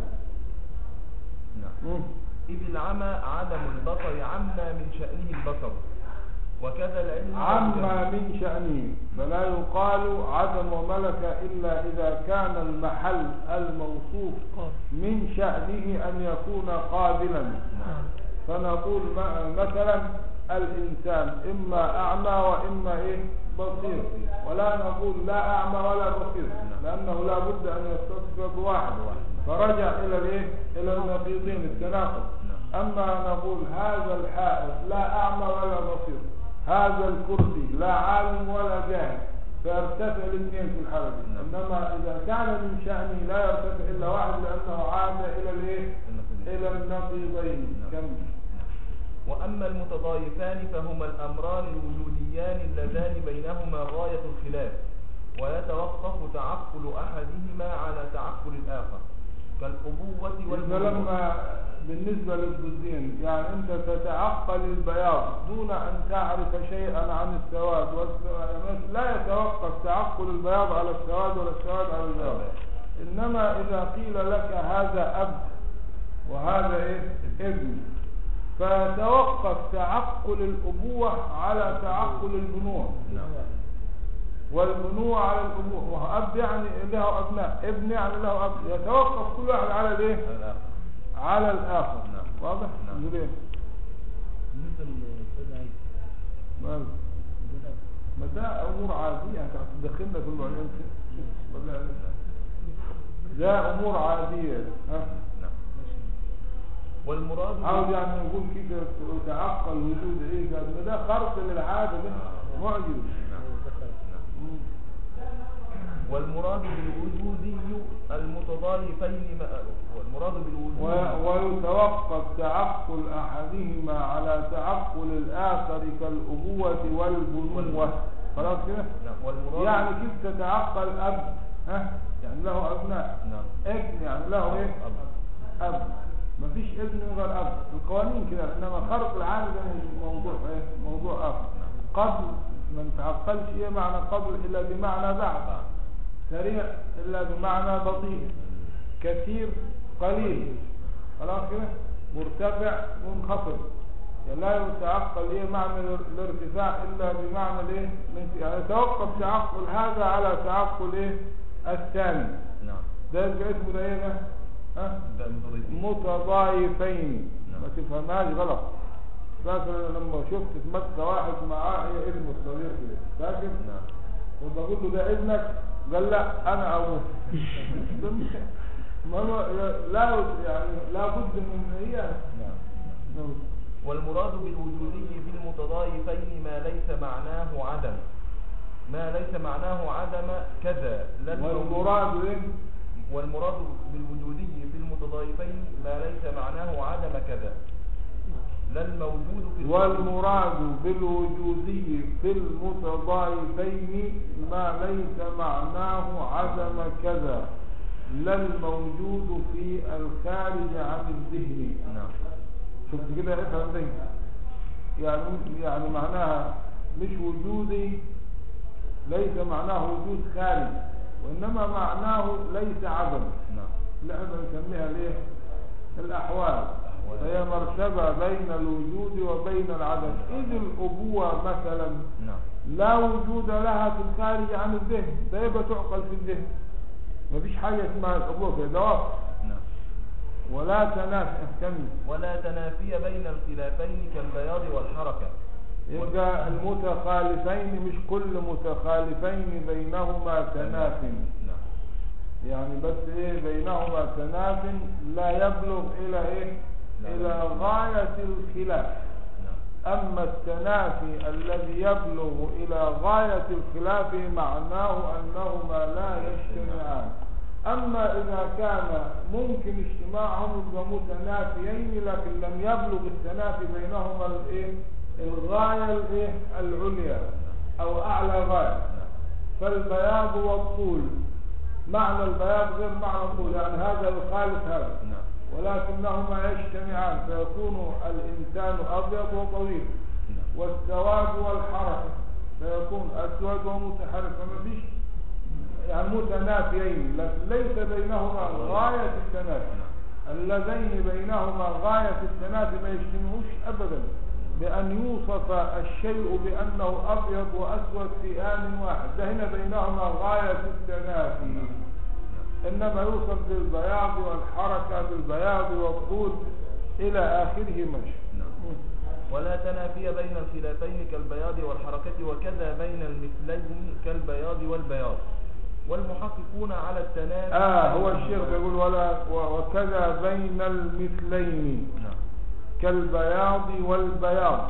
نعم مم. إذ العمى عدم البصر عما من شأنه البصر وكذا العلم عما من شأنه فلا يقال عدم وملكة إلا إذا كان المحل الموصوف من شأنه أن يكون قابلا نعم فنقول م- مثلا الإنسان إما أعمى وإما إيه بصير ولا نقول لا أعمى ولا بصير لأنه لا بد أن يتصف بواحد فرجع إلى الإيه إلى النقيضين التناقض أما نقول هذا الحائط لا أعمى ولا بصير هذا الكرسي لا عالم ولا جاهل فيرتفع الاثنين في الحالة دي نعم. إنما إذا كان من شأنه لا يرتفع إلا واحد لأنه عاد إلى الإيه النقيضين. إلى النقيضين نعم. كم وأما المتضايفان فهما الأمران الوجوديان اللذان بينهما غاية الخلاف ويتوقف تعقل أحدهما على تعقل الآخر كالأبوة إذا والبنوة لما بالنسبة للضدين يعني أنت تتعقل البياض دون أن تعرف شيئا عن السواد والسواد لا يتوقف تعقل البياض على السواد ولا السواد على البياض إنما إذا قيل لك هذا أب وهذا إيه ابن فيتوقف تعقل الأبوة على تعقل البنوة نعم والبنوة على الأبوة وهو أب يعني له أبناء ابن يعني له أب يتوقف كل واحد على الإيه على الآخر على الآخر نعم. واضح؟ نعم. يقول إيه؟ بالنسبة للأستاذ عيد ماله؟ ما ده أمور عادية أنت هتدخلنا في المعلومات ولا ده أمور عادية ها؟ نعم والمراد عاوز يعني يقول كده تعقل وجود إيه ده ما ده خرق للعادة ده معجز نعم. نعم. مم. والمراد بالوجودي المتضايفين ما- والمراد بالوجود و- ويتوقف تعقل أحدهما على تعقل الآخر كالأبوة والبنوة خلاص كده؟ نعم والمراد يعني كيف تتعقل أب ها؟ يعني له أبناء نعم ابن يعني له إيه؟ أب. أب مفيش ابن من غير أب القوانين كده إنما خرق العادة ده موضوع إيه؟ موضوع آخر قد ما نتعقلش ايه معنى قبل الا بمعنى بعد سريع الا بمعنى بطيء كثير قليل خلاص كده مرتفع منخفض يعني لا يتعقل ايه معنى الار- الارتفاع الا بمعنى الايه الانت- يعني يتوقف تعقل هذا على تعقل ايه الثاني نعم ده يبقى اسمه ده ايه ده ها ده متضايقين. متضايفين نعم. ما تفهمهاش غلط فاكر لما شفت في مكة واحد معاه ايه ابنه الصغير كده فاكر نعم وبقول له ده ابنك قال لا انا ابوه ما هو لا يعني لا بد من هي نعم والمراد بالوجودي في المتضايفين ما ليس معناه عدم ما ليس معناه عدم كذا لا الموجود- والمراد ايه والمراد بالوجودي في المتضايفين ما ليس معناه عدم كذا لا الموجود في الوجود. والمراد بالوجودي في المتضايفين ما ليس معناه عدم كذا لا الموجود في الخارج عن الذهن نعم شفت كده افهم دي يعني يعني معناها مش وجودي ليس معناه وجود خارج وانما معناه ليس عدم نعم لا احنا نسميها ليه الاحوال أحوال. فهي مرتبة بين الوجود وبين العدم إذ الأبوة مثلا نعم لا وجود لها في الخارج عن الذهن ده يبقى تعقل في الذهن مفيش حاجة اسمها الأبوة في دواب نعم ولا تنافي كمل ولا تنافي بين الخلافين كالبياض والحركة يبقى المتخالفين مش كل متخالفين بينهما تناف نعم يعني بس ايه بينهما تناف لا يبلغ الى ايه لا الى يبلغ. غاية الخلاف نعم اما التنافي الذي يبلغ الى غاية الخلاف معناه انهما لا يجتمعان اما اذا كان ممكن اجتماعهم يبقى متنافيين لكن لم يبلغ التنافي بينهما الايه الغاية الايه العليا او اعلى غاية نعم فالبياض والطول معنى البياض غير معنى الطول يعني هذا يخالف هذا نعم ولكنهما يجتمعان فيكون الإنسان أبيض وطويل نعم والسواد والحركة فيكون أسود ومتحرك فما فيش يعني متنافيين لكن ليس بينهما غاية التنافي اللذين بينهما غاية التنافي ما يجتمعوش أبدا بأن يوصف الشيء بأنه أبيض وأسود في آن واحد ده هنا بينهما غاية التنافي إنما يوصف بالبياض والحركة بالبياض والطول إلى آخره مشي نعم ولا تنافي بين الخلافين كالبياض والحركة وكذا بين المثلين كالبياض والبياض والمحققون على التنافي آه هو الشيخ يقول ولا و- وكذا بين المثلين نعم كالبياض والبياض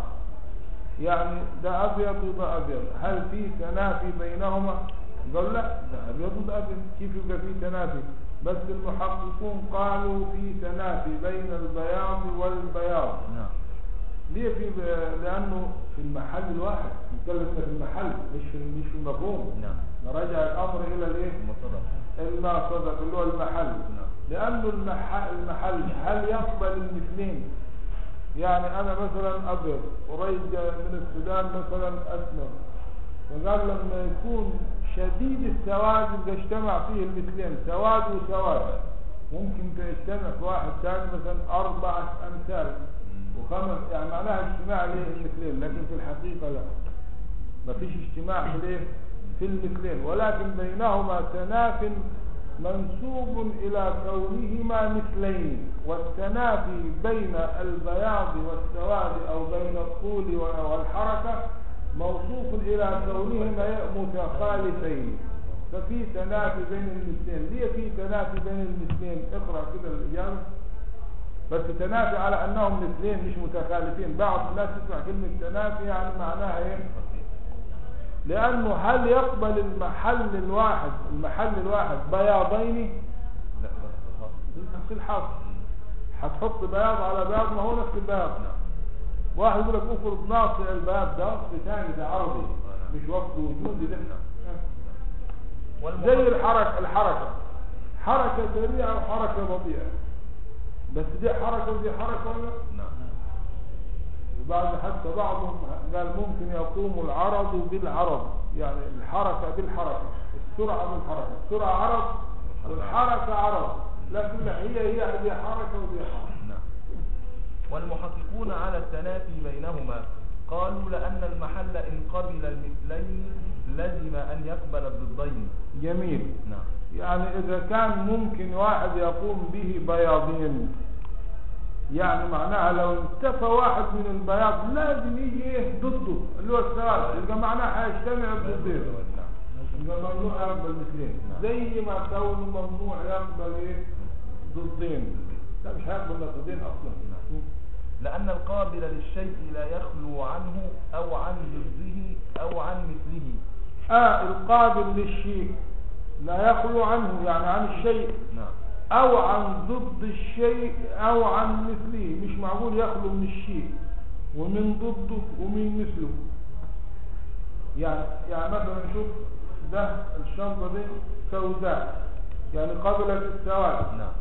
يعني ده أبيض وده أبيض هل في تنافي بينهما قال لا ده أبيض وده أبيض كيف يبقى في تنافي بس المحققون قالوا في تنافي بين البياض والبياض نعم ليه في ب- لأنه في المحل الواحد نتكلم في المحل مش في مش في المفهوم نعم نرجع الأمر إلى الإيه المصدر الما صدق اللي هو المحل نعم لأنه المح- المحل هل يقبل المثلين يعني أنا مثلا أبيض قريب من السودان مثلا أسمر فقال لما يكون شديد السواد يبقى اجتمع فيه المثلين سواد وسواد ممكن تجتمع في واحد ثاني مثلا أربعة أمثال وخمس يعني معناها اجتماع ليه المثلين لكن في الحقيقة لا ما فيش اجتماع في الايه في المثلين ولكن بينهما تناف منسوب إلى كونهما مثلين والتنافي بين البياض والسواد أو بين الطول والحركة موصوف إلى كونهما متخالفين ففي تنافي بين المثلين ليه في تنافي بين المثلين اقرأ كده الإجابة بس تنافي على أنهم مثلين مش متخالفين بعض الناس تسمع كلمة تنافي يعني معناها ايه لأنه هل يقبل المحل الواحد المحل الواحد بياضين لا بس خلاص. بالتفصيل حاصل هتحط بياض على بياض ما هو نفس البياض نعم واحد يقول لك افرض ناصع البياض ده وصف ثاني ده عرضي مش وصف وجودي ده والمحقق- زي الحركة الحركة حركة سريعة وحركة بطيئة بس دي حركة ودي حركة ولا لا؟ نعم وبعد حتى بعضهم قال ممكن يقوم العرض بالعرض يعني الحركة بالحركة السرعة بالحركة السرعة عرض والحركة عرض لكن لا هي هي دي حركة ودي حركة نعم والمحققون على التنافي بينهما قالوا لأن المحل إن قبل المثلين لزم أن يقبل الضدين جميل نعم يعني إذا كان ممكن واحد يقوم به بياضين يعني معناها لو انتفى واحد من البياض لازم يجي ايه ضده اللي هو السواد يبقى معناها هيجتمع الضدين نعم يبقى ممنوع يقبل مثلين زي ما كونه ممنوع يقبل ايه ضدين لا مش هيقبل نقيضين اصلا لأن القابل للشيء لا يخلو عنه أو عن ضده أو عن مثله اه القابل للشيء لا يخلو عنه يعني عن الشيء نعم او عن ضد الشيء او عن مثله مش معقول يخلو من الشيء ومن ضده ومن مثله يعني يعني مثلا نشوف ده الشنطة دي سوداء يعني قبلت السواد نعم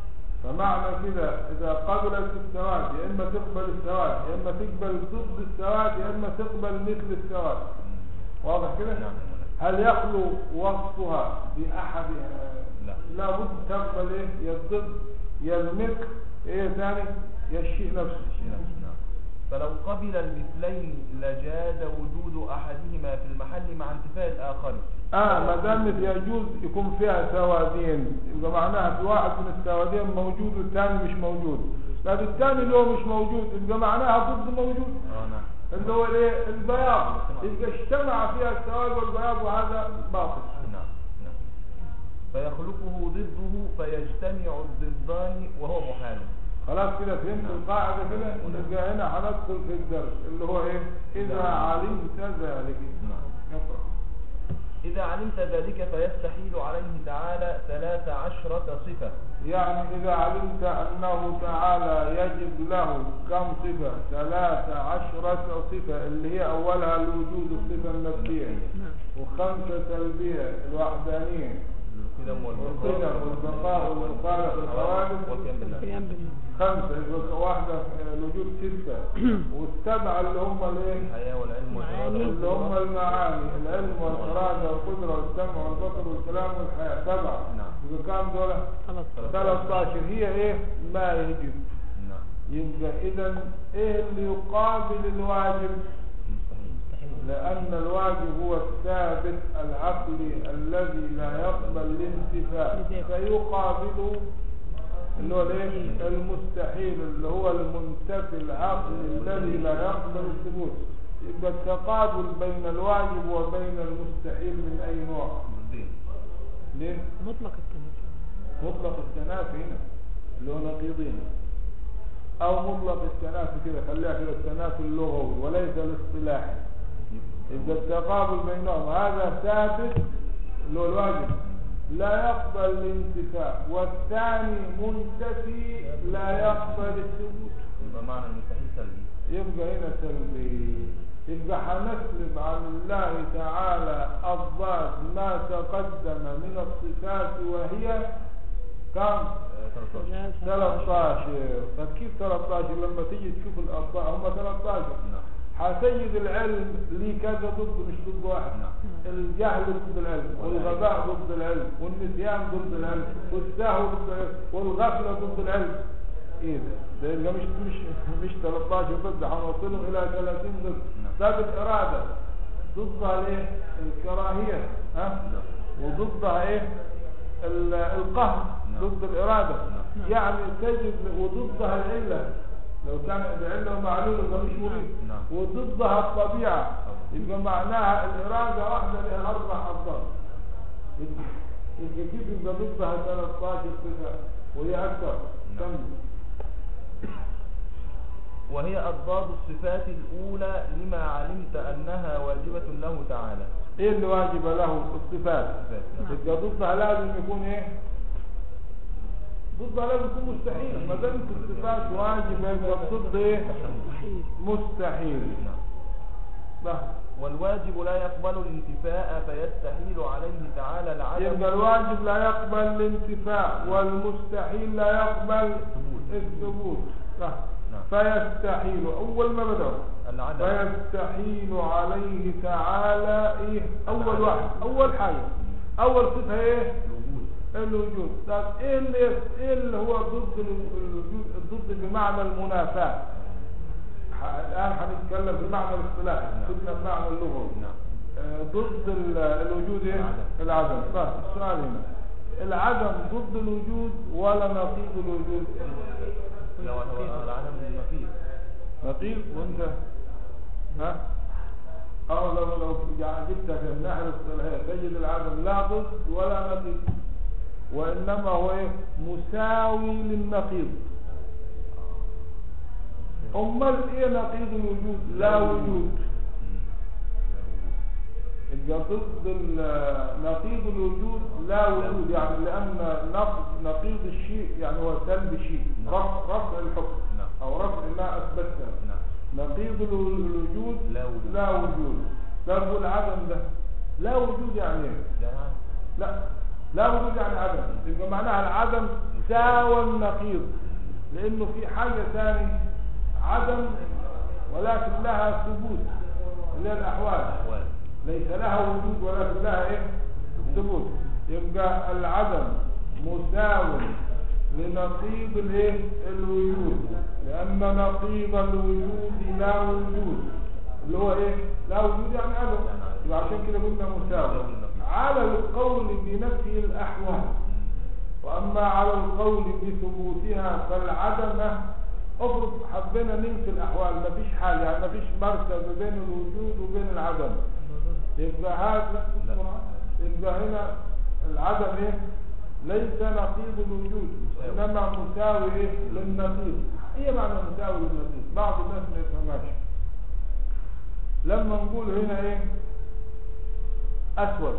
فمعنى كده إذا قبلت السواد يا إما تقبل السواد يا إما تقبل ضد السواد يا إما تقبل مثل السواد واضح كده؟ نعم يا مولانا. هل يخلو وصفها بأحدها لا. لابد تقبل ايه يا الضد يا المثل ايه ثاني يا الشيء نفسه الشيء نفسه، نعم فلو قبل المثلين لجاز وجود أحدهما في المحل مع انتفاء الآخر اه ما دام يجوز يكون فيها سوادين يبقى معناها في واحد من السوادين موجود والثاني مش موجود لكن الثاني اللي هو مش موجود يبقى معناها ضد موجود اه نعم اللي هو الايه البياض يبقى اجتمع فيها السواد والبياض وهذا باطل نعم نعم فيخلفه ضده فيجتمع الضدان وهو محال خلاص كده فهمت القاعدة كده نبقى هنا هندخل في الدرس اللي هو ايه اذا علمت ذلك نعم اقرأ إذا علمت ذلك فيستحيل عليه تعالى ثلاث عشرة صفة يعني إذا علمت أنه تعالى يجب له كم صفة ثلاثة عشرة صفة اللي هي أولها الوجود الصفة النفسية وخمسة سلبية الوحدانية القدم والقدم والبقاء والبقاء والمخالفة الخوارج والقيام بالله القيام بالله خمسة يبقى واحدة آه، الوجود ستة والسبعة اللي هم الايه الحياة والعلم والإرادة اللي هم والقدرة. المعاني العلم والإرادة والقدرة والسمع والبصر والكلام والحياة سبعة نعم. يبقى كام دول؟ خلاص 13 هي ايه؟ ما يجب نعم يبقى اذا ايه اللي يقابل الواجب؟ مستحيل لأن الواجب هو الثابت العقلي الذي لا يقبل الانتفاء فيقابل اللي هو الايه؟ المستحيل اللي هو المنتفي العقلي الذي لا يقبل الثبوت يبقى التقابل بين الواجب وبين المستحيل من أي نوع؟ ضدين ليه؟ مطلق التنفس مطلق التنافي هنا اللي هو نقيضين او مطلق التنافي كده خليها كده التنافي اللغوي وليس الاصطلاحي يبقى التقابل بينهم هذا ثابت اللي هو الواجب لا يقبل الانتفاع والثاني منتفي لا يقبل الثبوت يبقى معنى المستحيل سلبي يبقى هنا سلبي يبقى هنسلب عن الله تعالى الضاد ما تقدم من الصفات وهي كم آه، 13 13 طب كيف 13 لما تيجي تشوف الأربعة هم 13 نعم حسيد العلم ليه كذا ضد مش ضد واحد نعم. الجهل ضد العلم والغباء ضد العلم والنسيان ضد العلم والسهو ضد العلم والغفلة ضد العلم ايه ده ده يبقى مش مش مش 13 ضد هنوصلهم الى 30 ضد نعم. باب الإرادة ضدها الايه الكراهية ها وضدها ايه ال- القهر نعم. ضد الإرادة نعم. يعني تجد وضدها العلة لو كان العلة معلولة يبقى مش مريد نعم. وضدها الطبيعة طبعا. يبقى معناها الإرادة واحدة لها أربع أفضل يبقى يبقى كيف يبقى ضدها 13 صفة وهي أكثر نعم. كم وهي أضداد الصفات الأولى لما علمت أنها واجبة له تعالى إيه اللي واجب له الصفات صفات، نعم. يبقى ضدها لازم يكون إيه ضدها لازم يكون مستحيل ما دام الصفات واجبة يبقى ضد إيه مستحيل نعم بس والواجب لا يقبل الانتفاء فيستحيل عليه تعالى العدم يبقى الواجب لا يقبل الانتفاع والمستحيل لا يقبل الثبوت. الثبوت صح. نعم. فيستحيل أول ما بدأ العدم فيستحيل عليه تعالى إيه أول واحد أول حاجة أول صفة إيه الوجود الوجود طب إيه اللي إيه اللي هو ضد ال- الوجود ضد بمعنى المنافاة ح- الآن هنتكلم بمعنى الاصطلاحي نعم. سيبنا المعنى اللغوي نعم آه، ضد ال- الوجود ايه العدم. العدم طيب السؤال هنا العدم ضد الوجود ولا نقيض الوجود لو هو العدم النقيض نقيض وانت ها او لو لو يعني جبتك من ناحيه الاصطلاحيه تجد العدم لا ضد ولا نقيض وانما هو ايه مساوي للنقيض امال ايه نقيض الوجود لا وجود يبقى ضد ال- نقيض الوجود لا وجود يعني لأن نقض نقيض الشيء يعني هو سلب شيء نعم. رفع رفع الحكم نعم. أو رفع ما أثبته نعم نقيض الو- الوجود لا وجود. لا وجود طب والعدم ده لا وجود يعني ايه؟ يعني لا لا وجود يعني عدم يبقى معناها العدم ساوى النقيض لأنه في حاجة ثاني عدم ولكن لها ثبوت اللي هي الأحوال أحوال ليس لها وجود ولكن لها ايه ثبوت يبقى العدم مساو لنقيض الايه الوجود لان نقيض الوجود لا وجود اللي هو ايه لا وجود يعني عدم يبقى عشان كده قلنا مساو على القول بنفي الاحوال واما على القول بثبوتها فالعدم افرض حبينا ننفي الاحوال مفيش حاجه يعني مفيش مرتبه بين الوجود وبين العدم يبقى هذا لا. يبقى هنا العدم ايه ليس نقيض الوجود مساوي. انما مساوي ايه للنقيض ايه معنى مساوي للنقيض بعض الناس ما يفهمهاش لما نقول هنا ايه اسود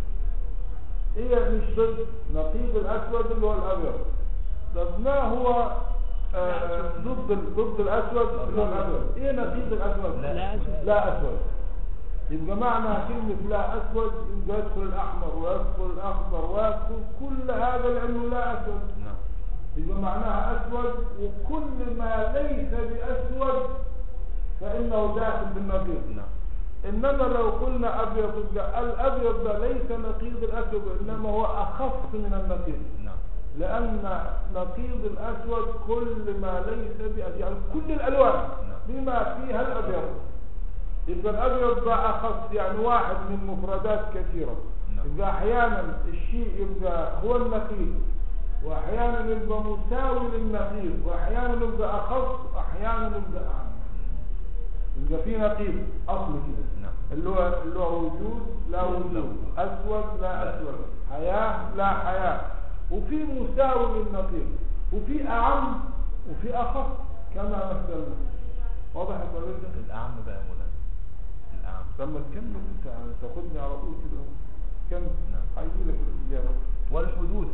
هي مش ضد نقيض الاسود اللي هو الابيض طب ما هو آه ضد ال- ضد الاسود اللي هو الابيض ايه نقيض الاسود لا. لا أسود. لا اسود يبقى معنى كلمة لا أسود يبقى يدخل الأحمر ويدخل الأخضر ويدخل كل هذا لأنه لا أسود نعم يبقى معناها أسود وكل ما ليس بأسود فإنه داخل بالنقيض نعم إنما لو قلنا أبيض يبقى الأبيض ده ليس نقيض الأسود إنما هو أخف من النقيض نعم لأن نقيض الأسود كل ما ليس بأسود يعني كل الألوان بما فيها الأبيض يبقى الأبيض ده أخص يعني واحد من مفردات كثيرة نعم. يبقى أحيانا الشيء يبقى هو النقيض وأحيانا يبقى مساوي للنقيض وأحيانا يبقى أخص وأحيانا يبقى أعم يبقى في نقيض أصل كده نعم اللي هو اللي هو وجود لا وجود اسود لا اسود حياه لا حياه وفي مساوي للنقيض وفي اعم وفي اخف كما مثلنا واضح يا طالب الأعم بقى يا مولانا الأعم لما تكمل انت يعني تاخدني على طول كده كمل نعم. هيجي لك الاجابه والحدوث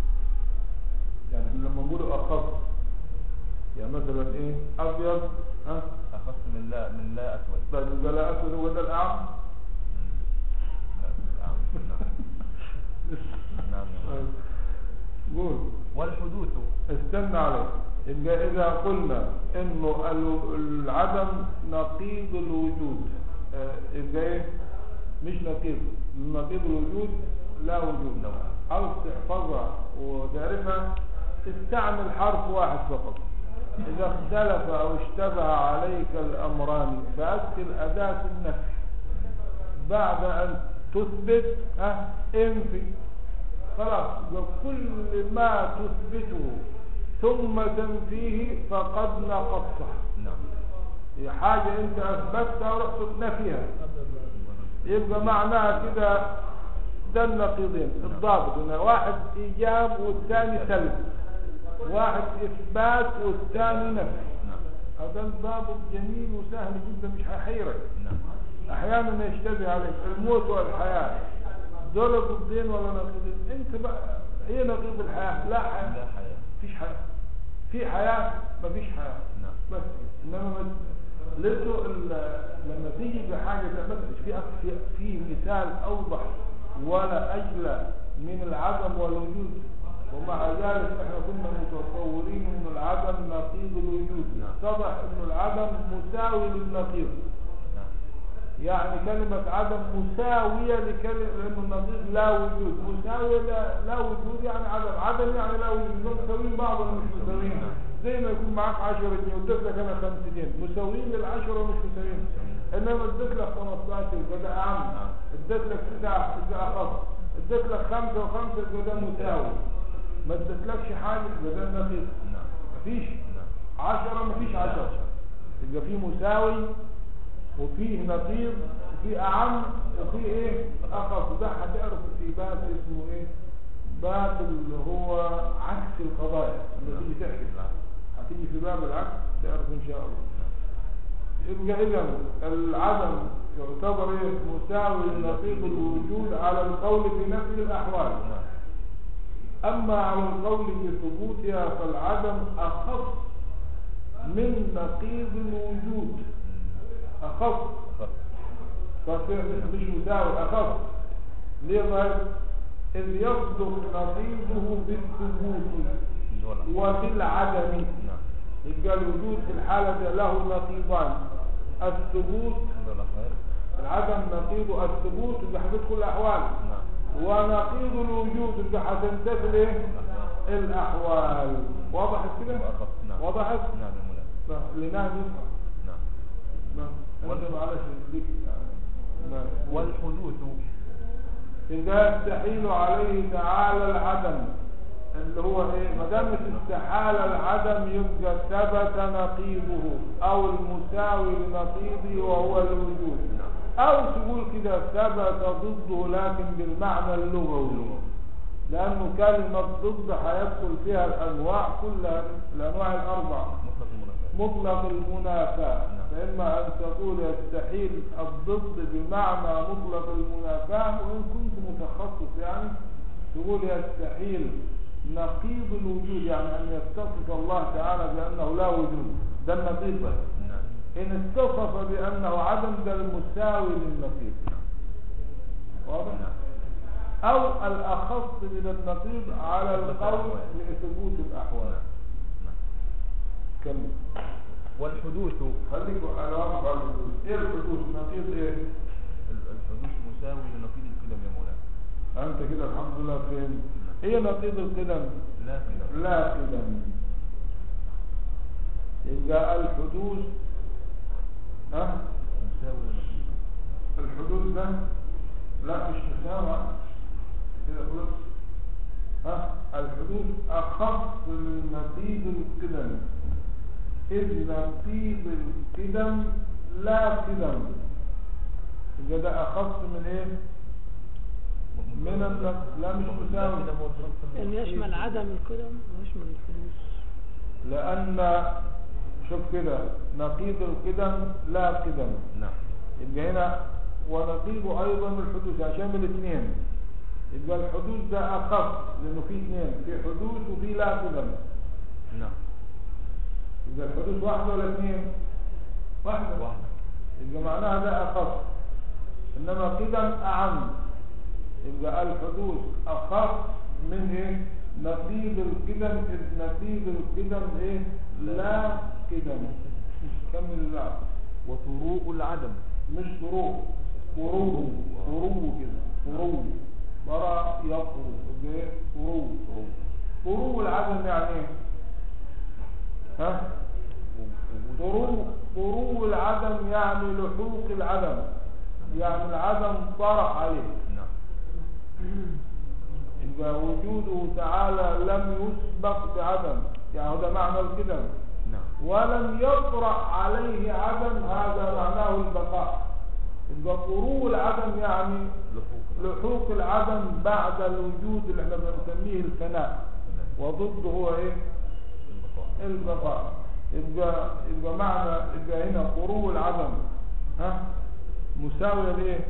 يعني لما نقول اخف يعني مثلا ايه ابيض ها أخص من لا من لا أسود طيب يبقى لا اسود هو ده الاعم مم. لا الأعم نعم نعم يا مولانا. قول والحدوث استنى عليه يبقى إذا قلنا إنه ال- العدم نقيض الوجود آه، يبقى إيه؟ مش نقيض نقيض الوجود لا وجود لا وجود. عاوز تحفظها وتعرفها استعمل حرف واحد فقط إذا اختلف أو اشتبه عليك الأمران فأدخل أداة النفي بعد أن تثبت ها انفي خلاص وكل ما تثبته ثم تنفيه فقد نقضته نعم هي حاجة انت اثبتها ورحت تنفيها يبقى معناها كده ده النقيضين الضابط ان واحد ايجاب والثاني سلب واحد اثبات والثاني نفي نعم هذا الضابط جميل وسهل جدا مش هيحيرك نعم احيانا يشتبه عليك الموت والحياة دول ضدين ولا نقيضين انت بقى ايه نقيض الحياة لا حياة لا حياة مفيش حياة في حياة مفيش حياة نعم بس كده. انما ما- لقيته ال- لما تيجي بحاجة مثلا في أك- في في مثال اوضح ولا اجلى من العدم والوجود ومع ذلك احنا كنا متصورين ان العدم نقيض الوجود نعم. اتضح ان العدم مساوي للنقيض نعم يعني كلمة عدم مساوية لكلمة لأن النقيض لا وجود مساوية لا, لا وجود يعني عدم عدم يعني لا وجود دول مساويين بعض ولا مش مساويين زي ما يكون معاك 10 جنيه واديت لك انا 5 جنيه مساويين للعشرة ولا مش مساويين انما اديت لك 15 يبقى ده اعم نعم. اديت لك 9 يبقى اخف اديت لك 5 و5 يبقى ده مساوي ما اديتلكش حاجة يبقى ده نقيض نعم مفيش نعم عشرة مفيش عشرة يبقى في مساوي وفيه نقيض وفي أعم وفي إيه أخف وده هتعرف في باب اسمه إيه باب اللي هو عكس القضايا لما تيجي تحكي هتيجي في باب العكس تعرف إن شاء الله يبقى إذا العدم يعتبر إيه مساوي لنقيض الوجود على القول بنفي الأحوال نعم أما على القول بثبوتها فالعدم أخف من نقيض الوجود أخف أخف فصير مش مساوي أخف ليه طيب؟ إذ يصدق نقيضه بالثبوت اللي هو الأخف. وبالعدم نعم يبقى الوجود في الحالة دي له نقيضان الثبوت اللي هو الأخير العدم نقيضه الثبوت اللي هتدخل الأحوال نعم ونقيض الوجود اللي هتنتقل ايه الاحوال وضحت كده يبقى أخف نعم وضحت نعم يا مولانا لناه نسمع نعم نعم انت وال- معلش يديك نعم. والحدوث إذا يستحيل عليه تعالى العدم اللي هو ايه ما دام استحال العدم يبقى ثبت نقيضه او المساوي لنقيضه وهو الوجود او تقول كده ثبت ضده لكن بالمعنى اللغوي لانه كلمة ضد هيدخل فيها الانواع كلها الانواع الاربعة مطلق المنافاة مطلق المنافاة نعم. فإما أن تقول يستحيل الضد بمعنى مطلق المنافاة وإن كنت متخصص يعني تقول يستحيل نقيض الوجود يعني أن يتصف الله تعالى بأنه لا وجود ده النقيض بس نعم إن اتصف بأنه عدم ده المساوي للنقيض واضح؟ نعم أو الأخص من النقيض على القول لثبوت الأحوال نعم كمل والحدوث خليك على واقع الحدود ايه الحدود نقيض ايه ال- الحدوث مساوي لنقيض القدم يا مولانا انت كده الحمد لله فين ايه نقيض القدم لا قدم لا قدم يبقى الحدوث ها مساوي لنقيض الحدوث ده لا مش مساوى كده خلص ها الحدوث اخف من نقيض القدم اذ نقيض القدم لا قدم يبقى ده اخف من ايه من النق... لا مش مساوي لا قدم هو الربط يعني يشمل عدم القدم ويشمل الحدوث لأن شوف كده نقيض القدم لا قدم نعم يبقى هنا ونقيض أيضا الحدوث عشان الاثنين يبقى الحدوث ده أخف لأنه في اثنين في حدوث وفي لا قدم نعم يبقى الحدوث واحدة ولا اثنين واحدة واحدة يبقى معناها ده أخف إنما قدم أعم يبقى الحدوث أخف من إيه نقيض القدم إذ نقيض القدم إيه لا قدم مش كمل اللعب وطروء العدم مش طروق فروض فروض كده فروض برا يفرو يبقى إيه فروض فروض العدم يعني إيه ها طروق طروق العدم يعني لحوق العدم يعني العدم طرح عليه نعم يبقى وجوده تعالى لم يسبق بعدم يعني هذا معنى القدم نعم ولم يطرح عليه عدم هذا معناه البقاء يبقى طروق العدم يعني لحوق لحوق العدم بعد الوجود اللي احنا بنسميه الفناء نعم. وضده هو ايه البقاء البقاء يبقى يبقى معنى يبقى هنا قروء العدم ها مساوية لايه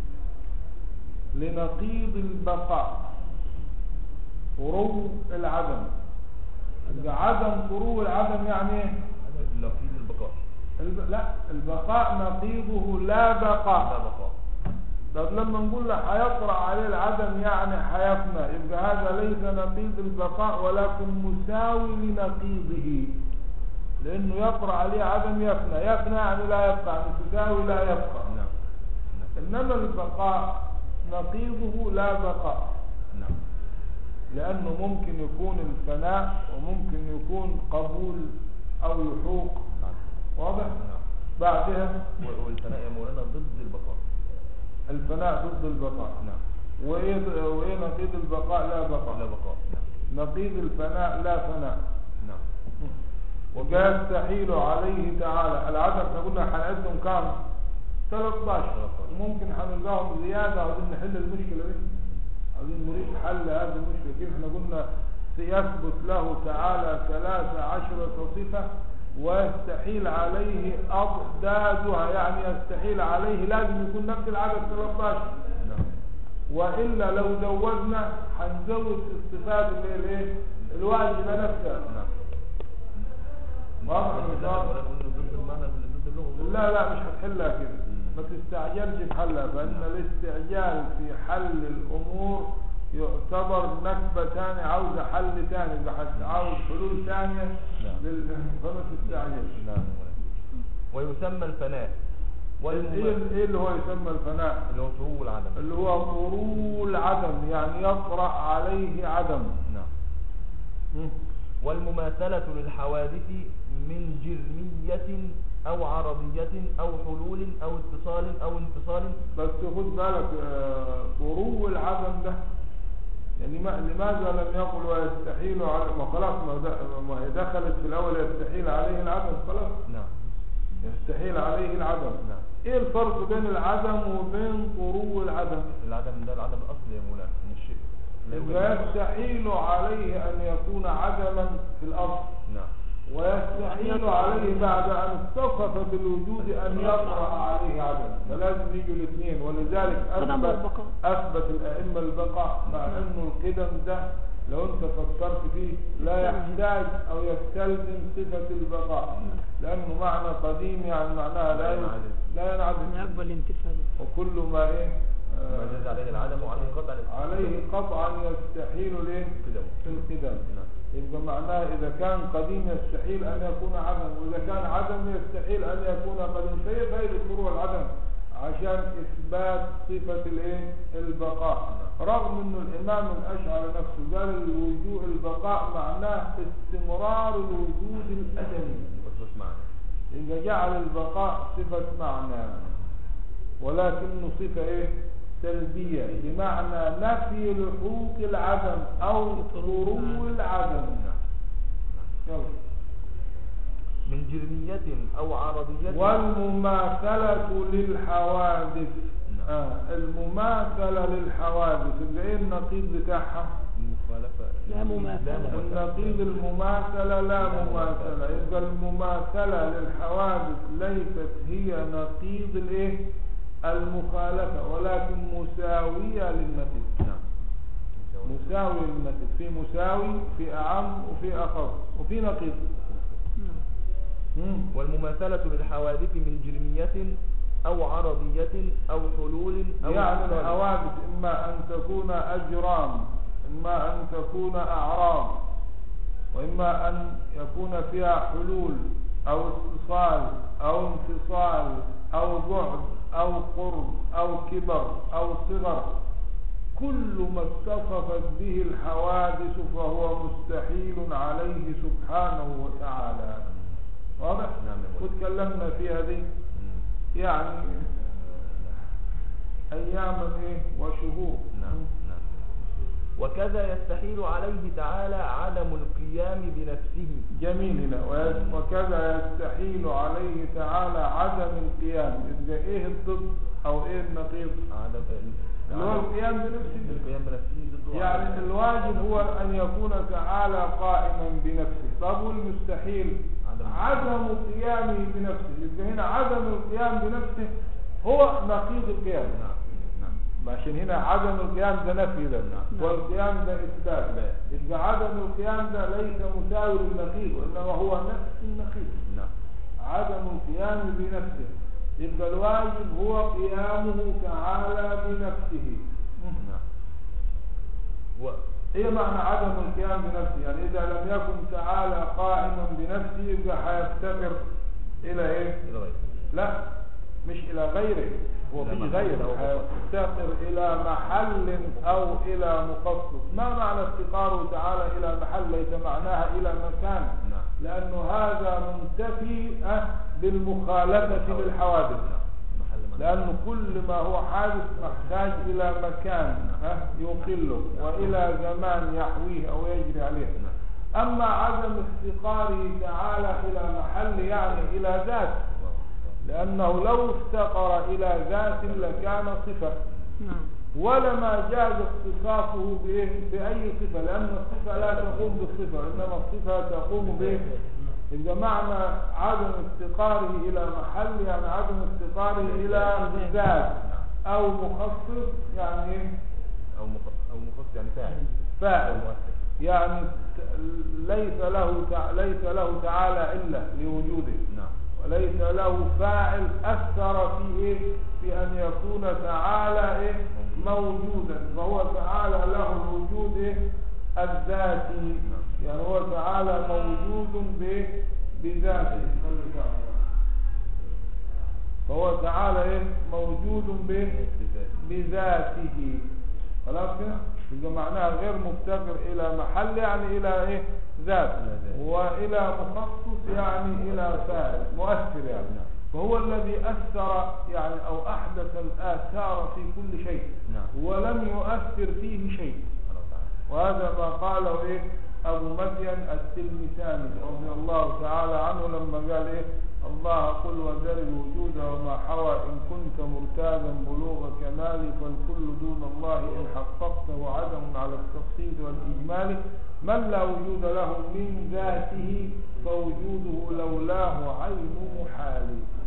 لنقيض البقاء قروء العدم يبقى عدم قروء العدم يعني ايه نقيض البقاء الب... لا البقاء نقيضه لا لا بقاء بقاء طب لما نقول له هيطرأ عليه العدم يعني هيفنى يبقى هذا ليس نقيض البقاء ولكن مساوي لنقيضه لأنه يطرأ عليه عدم يفنى يفنى يعني لا يبقى يعني تساوي لا يبقى نعم إنما البقاء نقيضه لا بقاء نعم لأنه ممكن يكون الفناء وممكن يكون قبول أو لحوق نعم واضح؟ نعم بعدها و- والفناء يا مولانا ضد البقاء الفناء ضد البقاء نعم وإيه وإيه نقيض البقاء لا بقاء لا بقاء نعم نقيض الفناء لا فناء نعم ويستحيل عليه تعالى العدد احنا قلنا هنعدهم كام 13 وممكن هنلقاهم زيادة عاوزين نحل المشكلة دي عاوزين نريد حل هذه المشكلة كيف احنا قلنا يثبت له تعالى ثلاثة عشرة صفة ويستحيل عليه أضدادها يعني يستحيل عليه لازم يكون نفس العدد 13 نعم وإلا لو زودنا هنزود الصفات اللي هي الايه الواجبة نفسها نعم واضح لا المثال؟ ولا نقول ضد المعنى اللي ضد اللغة لا لا مش هتحلها كده مم. ما تستعجلش في حلها فإن الاستعجال في حل الأمور يعتبر نكبة تانية عاوزة حل تاني يبقى هت- عاوز حلول تانية نعم. لل... فما تستعجلش نعم يا مولانا. ويسمى الفناء ايه والمم- ايه اللي هو يسمى الفناء اللي هو سرور العدم اللي هو طرول العدم يعني يطرأ عليه عدم نعم مم. والمماثلة للحوادث من جرمية أو عرضية أو حلول أو اتصال أو انفصال بس خد بالك آه، طرو العدم ده يعني ما لماذا لم يقل ويستحيل على ما خلاص ما, د- ما هي دخلت في الاول يستحيل عليه العدم خلاص نعم يستحيل عليه العدم نعم ايه الفرق بين العدم وبين طرو العدم العدم ده العدم الأصلي يا مولانا من الشيء لا يوجد يبقى معه. يستحيل عليه ان يكون عدما في الاصل نعم ويستحيل عليه بعد أن اتصف بالوجود أن يطرأ عليه عدم فلازم يجوا الاثنين ولذلك قدم أثبت, والبقاء. أثبت الأئمة البقاء مع أنه القدم ده لو أنت فكرت فيه لا يحتاج أو يستلزم صفة البقاء لأنه معنى قديم يعني معناها لا لا ي- ينعدم. لا ينعدم يقبل انتفاع وكل ما إيه آه، ما جاز عليه العدم وعليه قطع الاستثناء. عليه قطعا يستحيل ليه كده في القدم نعم يبقى معناه إذا كان قديم يستحيل أن يكون عدم وإذا كان عدم يستحيل أن يكون قديم فهي فائدة فروع العدم عشان إثبات صفة الإيه؟ البقاء رغم أنه الإمام الأشعري نفسه قال الوجود البقاء معناه استمرار الوجود الأدمي بس بس معنى إذا جعل البقاء صفة معنى ولكنه صفة إيه؟ سلبية بمعنى نفي لحوق العدم أو طرو العدم نعم يلا من جرمية أو عرضية والمماثلة للحوادث نعم. آه المماثلة للحوادث اللي ايه النقيض بتاعها المخالفة لا مماثلة. لا النقيض المماثلة لا مماثلة يبقى المماثلة للحوادث ليست هي نقيض الايه المخالفة ولكن مساوية للنقيض نعم مساوي للنقيض في مساوي في أعم وفي أخف وفي نقيض مم. والمماثلة للحوادث من جرمية أو عرضية أو حلول أو يعني اتصال. الحوادث إما أن تكون أجرام إما أن تكون أعراض وإما أن يكون فيها حلول أو اتصال أو انفصال أو بعد أو قرب أو كبر أو صغر كل ما اتصفت به الحوادث فهو مستحيل عليه سبحانه وتعالى واضح؟ نعم يا مولانا. وتكلمنا في هذه مم. يعني أياما إيه وشهور نعم نعم وكذا يستحيل عليه تعالى عدم القيام بنفسه جميل هنا ويس- وكذا يستحيل عليه تعالى عدم القيام يبقى إيه الضد أو إيه النقيض عدم اللي هو القيام بنفسه القيام بنفسه ضده يعني عدم- الواجب هو أن يكون تعالى قائما بنفسه طب والمستحيل عدم- عدم قيامه بنفسه يبقى هنا عدم القيام بنفسه هو نقيض القيام نعم نعم عشان هنا عدم القيام ده نفي ده نعم. والقيام ده إثبات إثبات. يبقى عدم القيام ده ليس مساوي للنقيض وإنما هو نفس النقيض نعم عدم القيام بنفسه يبقى الواجب هو قيامه تعالى بنفسه نعم و... ايه معنى عدم القيام بنفسه يعني اذا لم يكن تعالى قائما بنفسه يبقى هيفتقر الى ايه إلى غيره لا مش الى غيره هو إلى في محل غيره أو مخصص. هيفتقر الى محل او الى مخصص ما معنى افتقاره تعالى الى محل ليس معناها الى مكان نعم لانه هذا منتفي أه، بالمخالفة للحوادث نعم محل من لأن كل ما هو حادث محتاج إلى مكان أه، يقله وإلى زمان يحويه أو يجري عليه نعم أما عدم افتقاره تعالى إلى محل يعني إلى ذات الله أكبر. لأنه لو افتقر إلى ذات لكان صفة نعم ولما جاز اختصاصه بإيه؟ بأي صفة لأن الصفة لا تقوم بالصفة إنما الصفة تقوم بإيه؟ يبقى معنى عدم افتقاره إلى محل يعني عدم افتقاره إلى ذات أو مخصص يعني إيه؟ أو مخصص أو مخصص يعني فاعل أو فاعل مؤثر يعني ت- ليس له تع- ليس له تعالى علة لوجوده نعم وليس له فاعل أثر في إيه؟ في أن يكون تعالى إيه؟ موجودا فهو تعالى له الوجود إيه؟ الذاتي يعني هو تعالى موجود بإيه؟ بذاته فهو تعالى إيه؟ موجود بإيه؟ بذاته بذاته خلاص كده يبقى معناها غير مفتقر الى محل يعني الى ايه ذات إلى ذات. والى مخصص يعني الى فاعل مؤثر يعني نعم. فهو الذي اثر يعني او احدث الاثار في كل شيء نعم ولم يؤثر فيه شيء سبحانه وتعالى وهذا ما قاله ايه ابو مدين التلمساني رضي الله تعالى عنه لما قال ايه الله قل وذر الوجود وما حوى ان كنت مرتابا بلوغ كمالي فالكل دون الله ان حققته عدم على التفصيل والاجمال من لا وجود له من ذاته فوجوده لولاه عين محال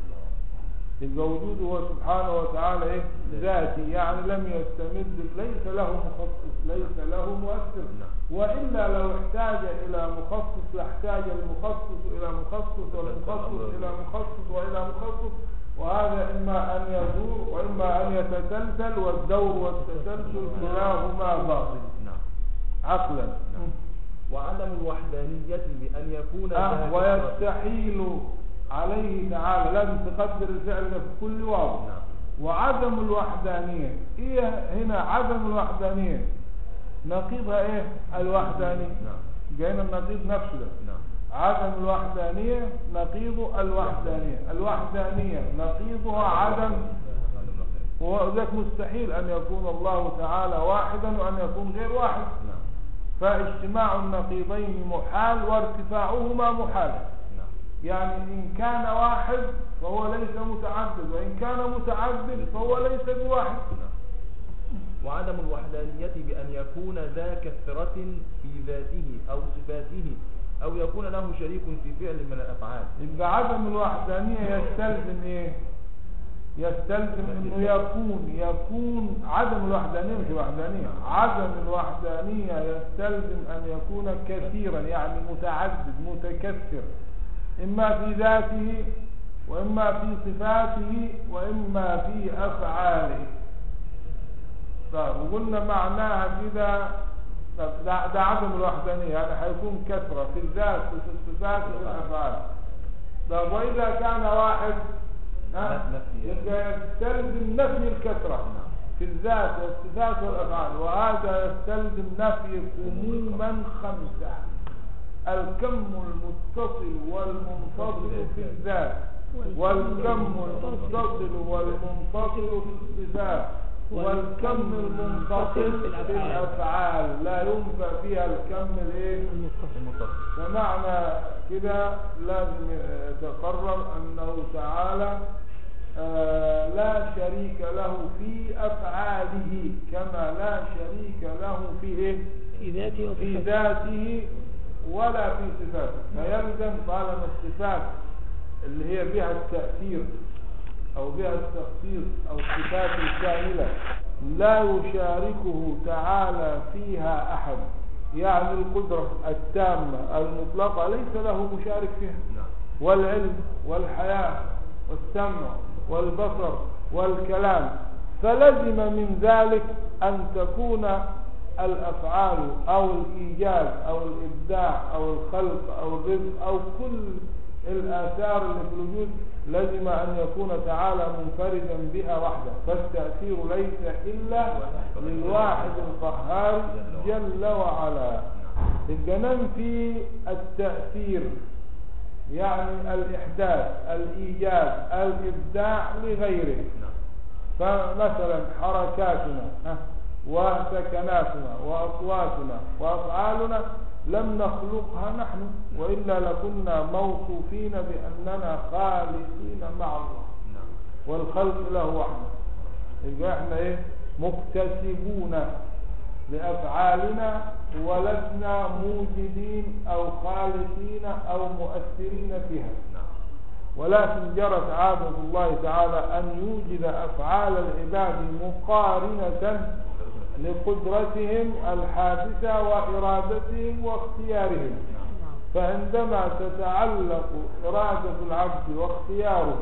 يبقى وجوده هو سبحانه وتعالى ايه ذاتي يعني لم يستمد ليس له مخصص ليس له مؤثر نعم. والا لو احتاج الى مخصص لاحتاج المخصص الى مخصص والمخصص الى مخصص والى مخصص وهذا اما ان يدور واما ان يتسلسل والدور والتسلسل كلاهما باطل نعم عقلا نعم. وعدم الوحدانية بأن يكون آه ذاك ويستحيل عليه تعالى لازم تقدر الفعل ده في كل واو نعم وعدم الوحدانية ايه هنا عدم الوحدانية نقيضها ايه الوحدانية نعم جاينا النقيض نفسه ده نعم عدم الوحدانية نقيض الوحدانية الوحدانية نقيضها عدم عدم الوحدانية وذلك مستحيل أن يكون الله تعالى واحدا وأن يكون غير واحد نعم فاجتماع النقيضين محال وارتفاعهما محال نعم يعني إن كان واحد فهو ليس متعدد وإن كان متعدد فهو ليس بواحد نعم. وعدم الوحدانية بأن يكون ذا كثرة في ذاته أو صفاته أو يكون له شريك في فعل من الأفعال يبقى عدم الوحدانية يستلزم ايه يستلزم انه يكون يكون عدم الوحدانية مش الوحدانية عدم الوحدانية يستلزم ان يكون كثيرا يعني متعدد متكثر اما في ذاته واما في صفاته واما في افعاله طيب وقلنا معناها كده طب ده, ده عدم الوحدانية يعني هيكون كثرة في الذات وفي الصفات وفي الأفعال طب وإذا كان واحد ها نفي. يبقى يستلزم نفي الكثرة في الذات والصفات والأفعال وهذا يستلزم نفي كموما خمسة الكم المتصل والمنفصل في الذات والكم المتصل والمنفصل في الصفات والكم المنفصل في الافعال لا ينفع فيها الكم الايه المتصل فمعنى كده لازم يتقرر انه تعالى آه، لا شريك له في افعاله كما لا شريك له في ايه في ذاته في وصفاته ذاته ولا في صفاته فيلزم طالما الصفات اللي هي بها التأثير أو بها التخصيص أو الصفات الكاملة لا يشاركه تعالى فيها أحد يعني القدرة التامة المطلقة ليس له مشارك فيها نعم والعلم والحياة والسمع والبصر والكلام فلزم من ذلك أن تكون الأفعال أو الإيجاد أو الإبداع أو الخلق أو الرزق أو كل الآثار اللي في الوجود لزم أن يكون تعالى منفردا بها وحده فالتأثير ليس إلا للواحد القهار جل وعلا يبقى ننفي التأثير يعني الإحداث الإيجاد الإبداع لغيره فمثلا حركاتنا ها، وسكناتنا وأصواتنا وأفعالنا لم نخلقها نحن وإلا لكنا موصوفين بأننا خالقين مع الله والخلق له وحده يبقى احنا ايه مكتسبون لأفعالنا ولسنا موجدين أو خالقين أو مؤثرين فيها ولكن جرت عادة الله تعالى أن يوجد أفعال العباد مقارنة لقدرتهم الحادثة وإرادتهم واختيارهم فعندما تتعلق إرادة العبد واختياره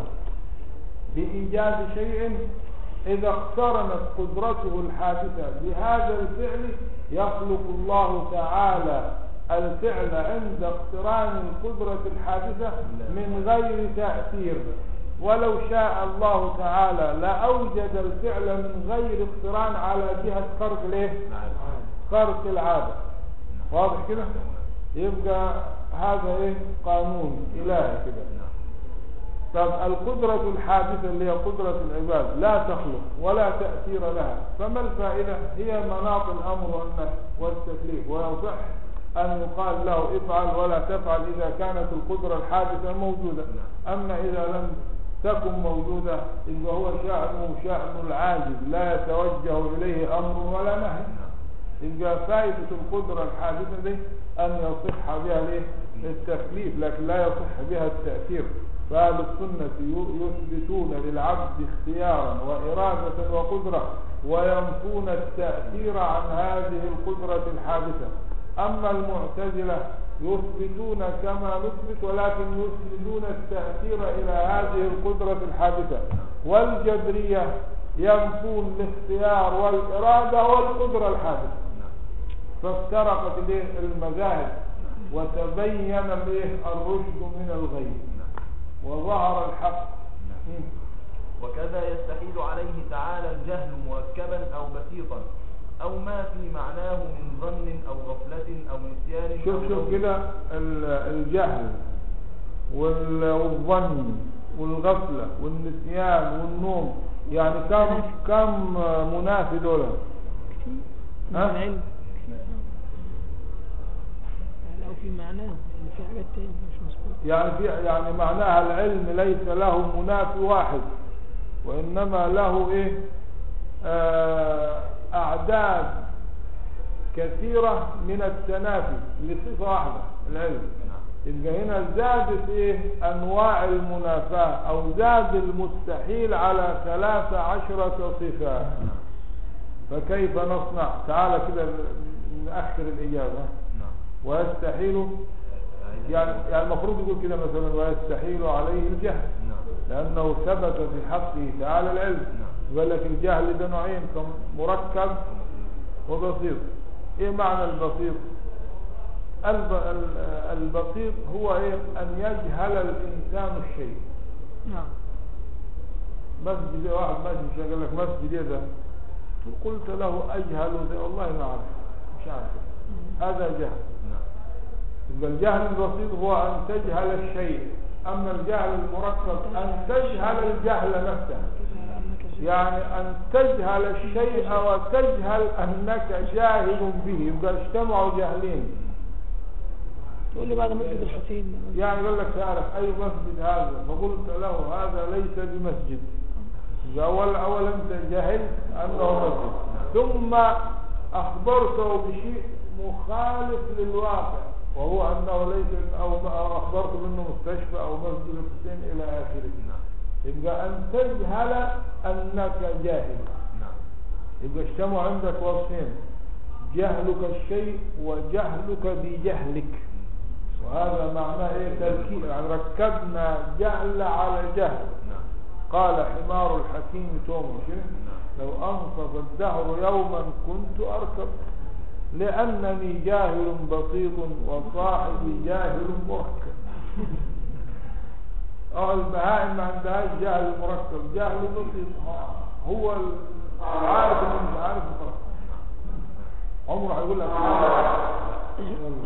بإيجاد شيء إذا اقترنت قدرته الحادثة بهذا الفعل يخلق الله تعالى الفعل عند اقتران القدرة الحادثة من غير تأثير ولو شاء الله تعالى لأوجد الفعل من غير اقتران على جهة خرق الايه؟ خرق العادة واضح كده يبقى هذا ايه قانون إلهي كده طب القدرة الحادثة اللي هي قدرة العباد لا تخلق ولا تأثير لها فما الفائدة هي مناط الأمر والنهي والتكليف ويصح أن يقال له افعل ولا تفعل إذا كانت القدرة الحادثة موجودة أما إذا لم تكن موجودة إذا هو شأنه شأن العاجز لا يتوجه إليه أمر ولا نهي يبقى فائدة القدرة الحادثة دي أن يصح بها الايه؟ التكليف لكن لا يصح بها التأثير فأهل السنة ي- يثبتون للعبد اختيارا وإرادة وقدرة وينفون التأثير عن هذه القدرة الحادثة أما المعتزلة يثبتون كما نثبت ولكن يسندون التأثير إلى هذه القدرة الحادثة والجبرية ينفون الاختيار والإرادة والقدرة الحادثة فافترقت الايه المذاهب وتبين الايه الرشد من الغي وظهر الحق مم. وكذا يستحيل عليه تعالى الجهل مركبا أو بسيطا أو ما في معناه من ظن أو غفلة أو نسيان شوف أو شوف غضب. كده ال- الجهل وال- والظن والغفلة والنسيان والنوم يعني كم كم منافي دول من ها؟ العلم لو في معناه يعني في حاجات تانية مش مظبوط يعني في يعني معناها العلم ليس له منافي واحد وإنما له إيه آه أعداد كثيرة من التنافي لصفة واحدة العلم يبقى هنا زادت إيه أنواع المنافاة أو زاد المستحيل على ثلاث عشرة صفة فكيف نصنع تعالى كده نأخر الإجابة نعم ويستحيل يعني يعني المفروض يقول كده مثلا ويستحيل عليه الجهل نعم لأنه ثبت في حقه تعالى العلم نعم. يقول لك الجهل ده نوعين مركب وبسيط ايه معنى البسيط الب... ال- البسيط هو ايه ان يجهل الانسان الشيء نعم مسجد واحد ماشي مش قال لك مسجد ايه ده قلت له اجهل ده والله ما اعرف مش عارف هذا جهل نعم يبقى الجهل البسيط هو أن تجهل الشيء أما الجهل المركب أن تجهل الجهل نفسه يعني أن تجهل الشيء وتجهل أنك جاهل به يبقى اجتمعوا جاهلين تقول لي بعد مسجد الحسين يعني يقول لك تعرف أي مسجد هذا فقلت له هذا ليس بمسجد يبقى أول أول أنت جهلت أنه مسجد ثم أخبرته بشيء مخالف للواقع وهو أنه ليس أو أو أخبرته منه مستشفى أو مسجد الحسين إلى آخره يبقى أن تجهل أنك جاهل نعم يبقى اجتمع عندك وصفين جهلك الشيء وجهلك بجهلك وهذا معناه ايه تركيب يعني ركبنا جهل على جهل نعم قال حمار الحكيم توم شنو؟ لو أنصف الدهر يوما كنت أركب لأنني جاهل بسيط وصاحبي جاهل مركب اه البهائم ما عندهاش جهل مركب جهل بسيط هو العارف اللي مش عارف مركب عمره هيقول لك يلا.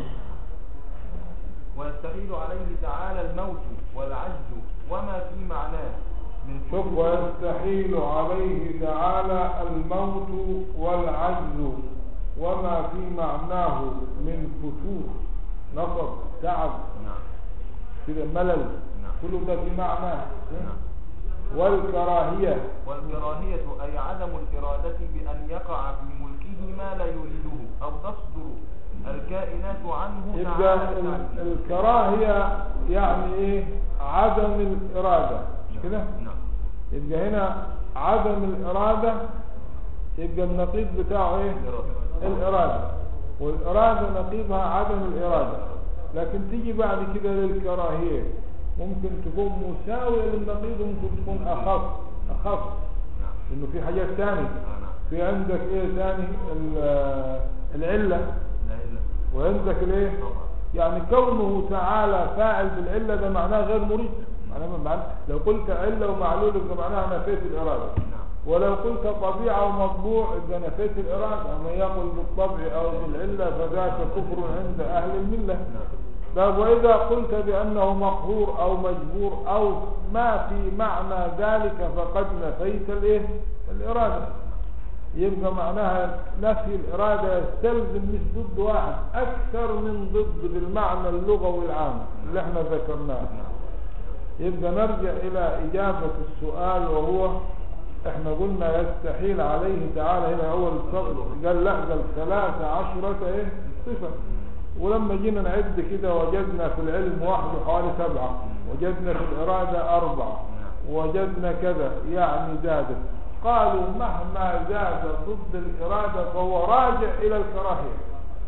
ويستحيل عليه تعالى الموت والعجز وما في معناه من شوف فتور- ويستحيل عليه تعالى الموت والعجز وما في معناه من فتور نصب تعب نعم كده ملل نعم. كله ده في معناه نعم. والكراهية والكراهية أي عدم الإرادة بأن يقع في ملكه ما لا يريده أو تصدر الكائنات عنه يبقى تعالى ال- تعالى. الكراهية يعني ايه عدم الإرادة مش كده نعم يبقى هنا عدم الإرادة يبقى النقيض بتاعه ايه إرادة. الإرادة والإرادة نقيضها عدم الإرادة لكن تيجي بعد كده للكراهية ممكن تكون مساوية للنقيض وممكن تكون أخف أخف نعم لأنه في حاجات تانية آه، نعم في عندك ايه تاني ال- العلة لا إلا وعندك الايه طبعا يعني كونه تعالى فاعل بالعلة ده معناه غير مريد معناه معناه لو قلت علة ومعلول يبقى معناها نفيت الإرادة نعم ولو قلت طبيعة ومطبوع يبقى نفيت الإرادة ومن يقل بالطبع أو بالعلة فذاك كفر عند أهل الملة طيب وإذا قلت بأنه مقهور أو مجبور أو ما في معنى ذلك فقد نفيت الإيه؟ الإرادة يبقى معناها نفي الإرادة يستلزم مش ضد واحد أكثر من ضد بالمعنى اللغوي العام اللي احنا ذكرناه يبقى نرجع إلى إجابة السؤال وهو احنا قلنا يستحيل عليه تعالى هنا أول الصبر قال لا قال ثلاثة عشرة ايه صفة ولما جينا نعد كده وجدنا في العلم وحده حوالي سبعة وجدنا في الإرادة أربعة وجدنا كذا يعني زادت قالوا مهما زاد ضد الإرادة فهو راجع إلى الكراهية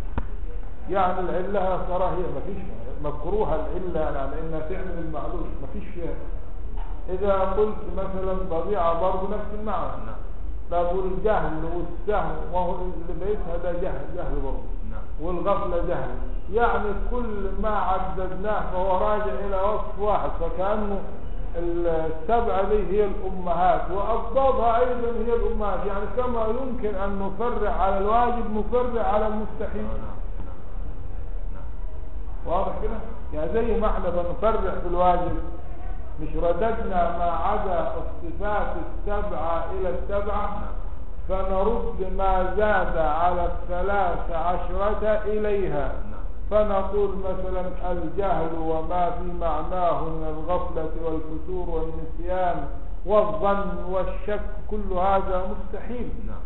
يعني العلة كراهية ما فيش مكروهة العلة على إنها تعمل المعلوم ما فيش فيها إذا قلت مثلا طبيعة برضه نفس المعنى نعم طب والجهل والسهو وهو اللي بيتها ده جهل جهل برضه نعم والغفلة جهل يعني كل ما عددناه فهو راجع إلى وصف واحد فكأنه السبعة دي هي الأمهات وأضدادها أيضا هي الأمهات يعني كما يمكن أن نفرع على الواجب نفرع على المستحيل آه، نعم نعم واضح كده يعني زي ما احنا بنفرع في الواجب مش رددنا ما عدا الصفات السبعة إلى السبعة فنرد ما زاد على الثلاث عشرة إليها نعم فنقول مثلا الجهل وما في معناه من الغفلة والفتور والنسيان والظن والشك كل هذا مستحيل نعم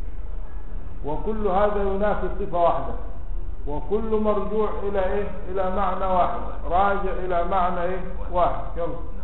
وكل هذا ينافي صفة واحدة وكل مرجوع إلى إيه إلى معنى واحد راجع إلى معنى إيه واحد يلا نعم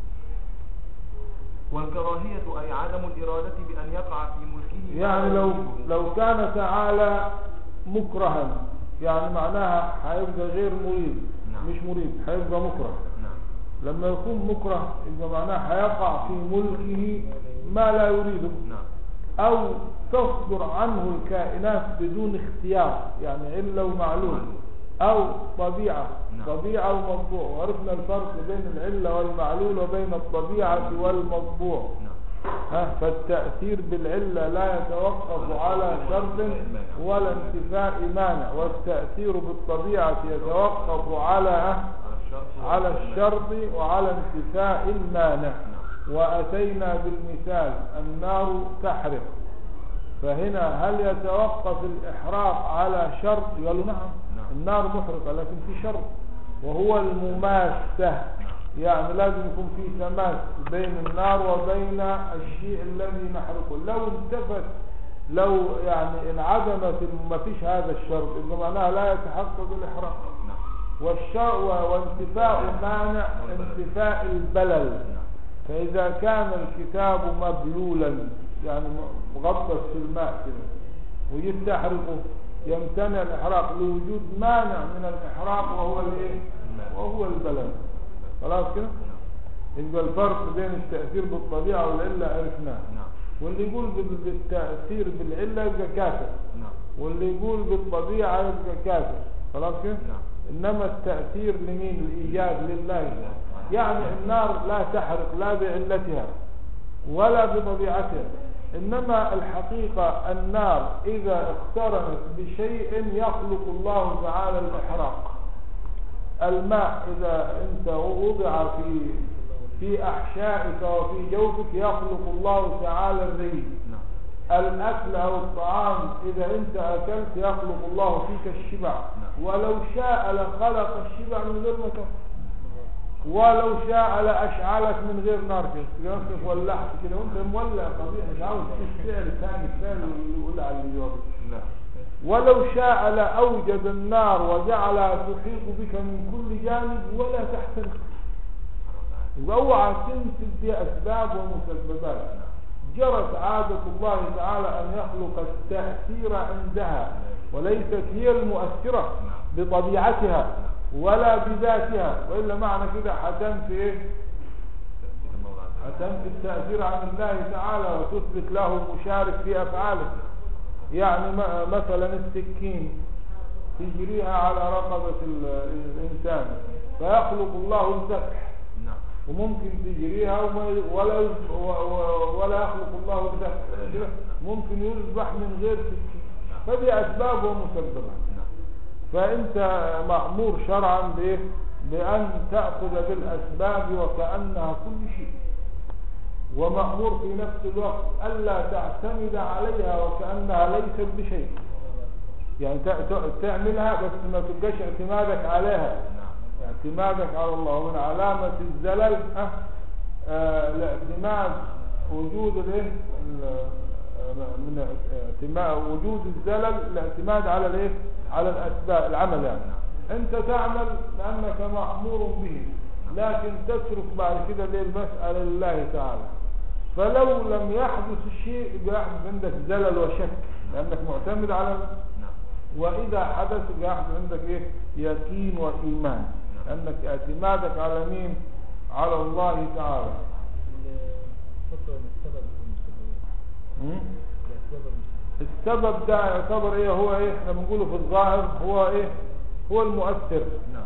والكراهية أي عدم الإرادة بأن يقع في ملكه ما يعني لا لو يريده. لو كان تعالى مكرها يعني معناها هيبقى غير مريد نعم. مش مريد هيبقى مكره نعم لما يكون مكره يبقى معناه هيقع في ملكه ما لا يريده نعم أو تصدر عنه الكائنات بدون اختيار يعني علة ومعلوم أو طبيعة نعم. طبيعة ومطبوع وعرفنا الفرق بين العلة والمعلول وبين الطبيعة والمطبوع نعم ها فالتأثير بالعلة لا يتوقف على شرط ولا انتفاء مانع والتأثير بالطبيعة يتوقف على على الشرط على الشرط وعلى انتفاء المانع وأتينا بالمثال النار تحرق فهنا هل يتوقف الإحراق على شرط قالوا نعم نعم. النار محرقة لكن في شرط وهو المماسة يعني لازم يكون في تماس بين النار وبين الشيء الذي نحرقه لو انتفت لو يعني انعدمت ما فيش هذا الشرط يبقى معناها لا يتحقق الإحراق نعم والشر وانتفاء مانع انتفاء البلل نعم فإذا كان الكتاب مبلولا يعني مغطس في الماء كده وجيت تحرقه يمتنع الإحراق لوجود مانع من الإحراق وهو الايه؟ وهو البلل خلاص كده؟ يبقى الفرق بين التأثير بالطبيعة والعلة عرفناه نعم واللي يقول بال- بالتأثير بالعلة يبقى كافر نعم واللي يقول بالطبيعة يبقى كافر خلاص كده؟ نعم. إنما التأثير لمين الإيجاد لله يعني النار لا تحرق لا بعلتها ولا بطبيعتها إنما الحقيقة النار إذا اقترنت بشيء يخلق الله تعالى الإحراق الماء إذا أنت وضع في في أحشائك وفي جوفك يخلق الله تعالى الريح نعم الأكل أو الطعام إذا أنت أكلت يخلق الله فيك الشبع نعم. ولو شاء لخلق الشبع من غير ما تاكل ولو شاء لأشعلك من غير نار كده نفسك ولعت كده وانت مولع قبيح مش عاوز تشوف فعل ثاني كفايه اللي يقول على اللي جوابك نعم ولو شاء لأوجد النار وجعلها تحيط بك من كل جانب ولا تحترق يبقى اوعى تنسب بأسباب ومسببات جرت عادة الله تعالى أن يخلق التأثير عندها وليست هي المؤثرة بطبيعتها ولا بذاتها وإلا معنى كده هتنفي إيه؟ هتنفي التأثير عن الله تعالى وتثبت له مشارك في أفعاله يعني م- مثلا السكين تجريها على رقبة ال- الإنسان فيخلق الله الذبح نعم وممكن تجريها وما ولا يز- و- و- ولا يخلق الله الذبح كده؟ ممكن يذبح من غير سكين فدي أسباب ومسببات نعم فأنت مأمور شرعا بإيه؟ بأن تأخذ بالأسباب وكأنها كل شيء ومأمور في نفس الوقت ألا تعتمد عليها وكأنها ليست بشيء يعني ت- ت- تعملها بس ما تبقاش اعتمادك عليها نعم اعتمادك على الله ومن علامة الزلل ها آه، الاعتماد وجود الايه ال- آه، من اعتماد وجود الزلل الاعتماد على الايه على الاسباب العمل يعني انت تعمل لانك مأمور به لكن تترك بعد كده ليه المسألة لله تعالى فلو لم يحدث الشيء يبقى يحدث عندك زلل وشك لانك معتمد على نعم وإذا حدث يحدث عندك إيه يقين وإيمان أنك اعتمادك على مين على الله تعالى الفترة من السبب والمسبب م? الأسباب والمسبب السبب ده يعتبر إيه هو إيه احنا بنقوله في الظاهر هو إيه هو المؤثر نعم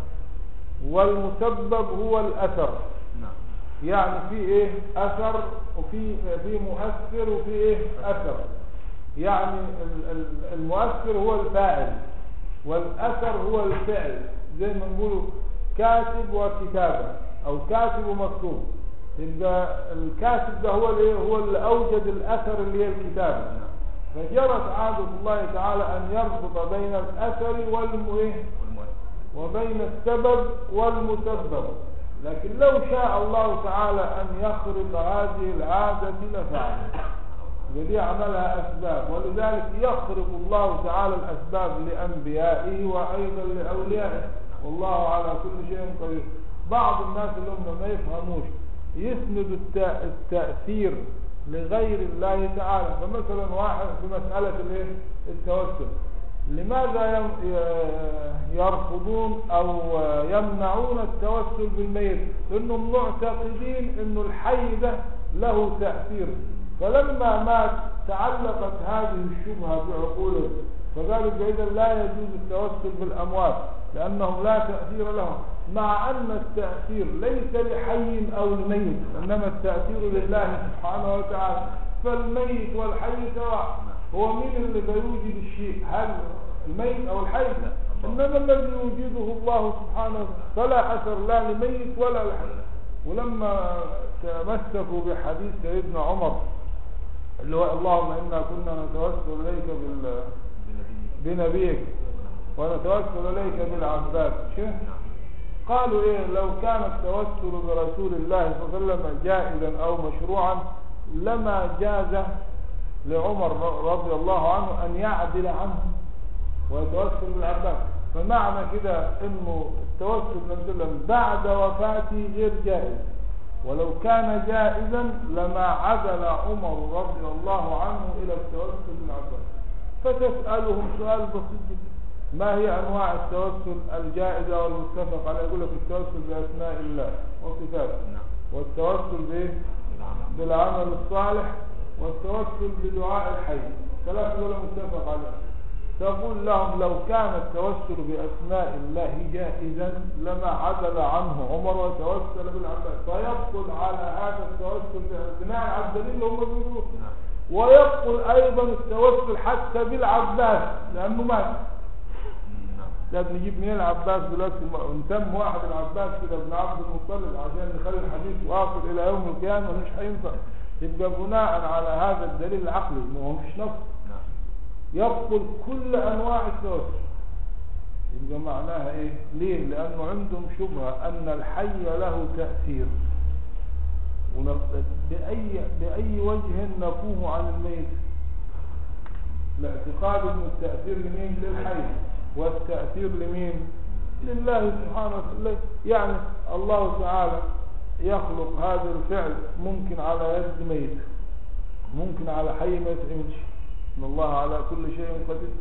والمسبب هو الأثر نعم يعني في إيه أثر وفي في مؤثر وفي إيه أثر يعني ال- ال- المؤثر هو الفاعل والأثر هو الفعل زي ما نقوله كاتب وكتابة أو كاتب ومكتوب يبقى الكاتب ده هو اللي هو اللي أوجد الأثر اللي هي الكتابة فجرت عادة الله تعالى أن يربط بين الأثر والم إيه؟ والمؤثر وبين السبب والمسبب لكن لو شاء الله تعالى أن يخرق هذه العادة لفعل ودي عملها أسباب ولذلك يخرق الله تعالى الأسباب لأنبيائه وأيضا لأوليائه والله على كل شيء قدير بعض الناس اللي هم ما يفهموش يسند الت- التأثير لغير الله تعالى فمثلا واحد في مسألة الايه؟ التوسل لماذا يم- ي- يرفضون أو يمنعون التوسل بالميت لأنهم معتقدين أنه الحي ده له تأثير فلما مات تعلقت هذه الشبهة بعقولهم فقالوا إذا لا يجوز التوسل بالأموات لأنهم لا تأثير لهم مع أن التأثير ليس لحي أو لميت إنما التأثير لله سبحانه وتعالى فالميت والحي سواء هو مين اللي بيوجد الشيء هل الميت أو الحي إنما الذي يوجده الله سبحانه وتعالى فلا أثر لا لميت ولا لحي ولما تمسكوا بحديث سيدنا عمر اللي هو اللهم إنا كنا نتوسل إليك بال بنبيه بنبيك ونتوسل إليك بالعباس شو؟ قالوا إيه لو كان التوسل برسول الله صلى الله عليه وسلم جائزا أو مشروعا لما جاز لعمر رضي الله عنه أن يعدل عنه ويتوسل بالعباس فمعنى كده انه التوسل بالنبي صلى الله عليه وسلم بعد وفاته غير جائز ولو كان جائزا لما عدل عمر رضي الله عنه الى التوسل بالعباس فتسألهم سؤال بسيط جدا ما هي انواع التوسل الجائزة والمتفق على يقول لك التوسل باسماء الله وصفاته نعم والتوسل بايه بالعمل الصالح والتوسل بدعاء الحي ثلاثة دول متفق عليهم تقول لهم لو كان التوسل بأسماء الله جائزا لما عدل عنه عمر وتوسل بالعباس فيبطل على هذا التوسل بناء على الدليل اللي هم بيقولوه نعم ويبطل أيضا التوسل حتى بالعباس لأنه مات نعم لازم نجيب منين العباس دلوقتي ونتم واحد العباس كده ابن عبد المطلب عشان نخلي الحديث واصل الى يوم القيامه مش هينفع يبقى بناء على هذا الدليل العقلي ما هو مش نص نعم يبطل كل انواع التوسل يبقى معناها ايه ليه لانه عندهم شبهه ان الحي له تاثير ونق- باي باي وجه نفوه عن الميت الاعتقاد ان التاثير لمين للحي والتاثير لمين لله سبحانه وتعالى يعني الله تعالى يخلق هذا الفعل ممكن على يد ميت ممكن على حي ما يتعملش ان الله على كل شيء قدير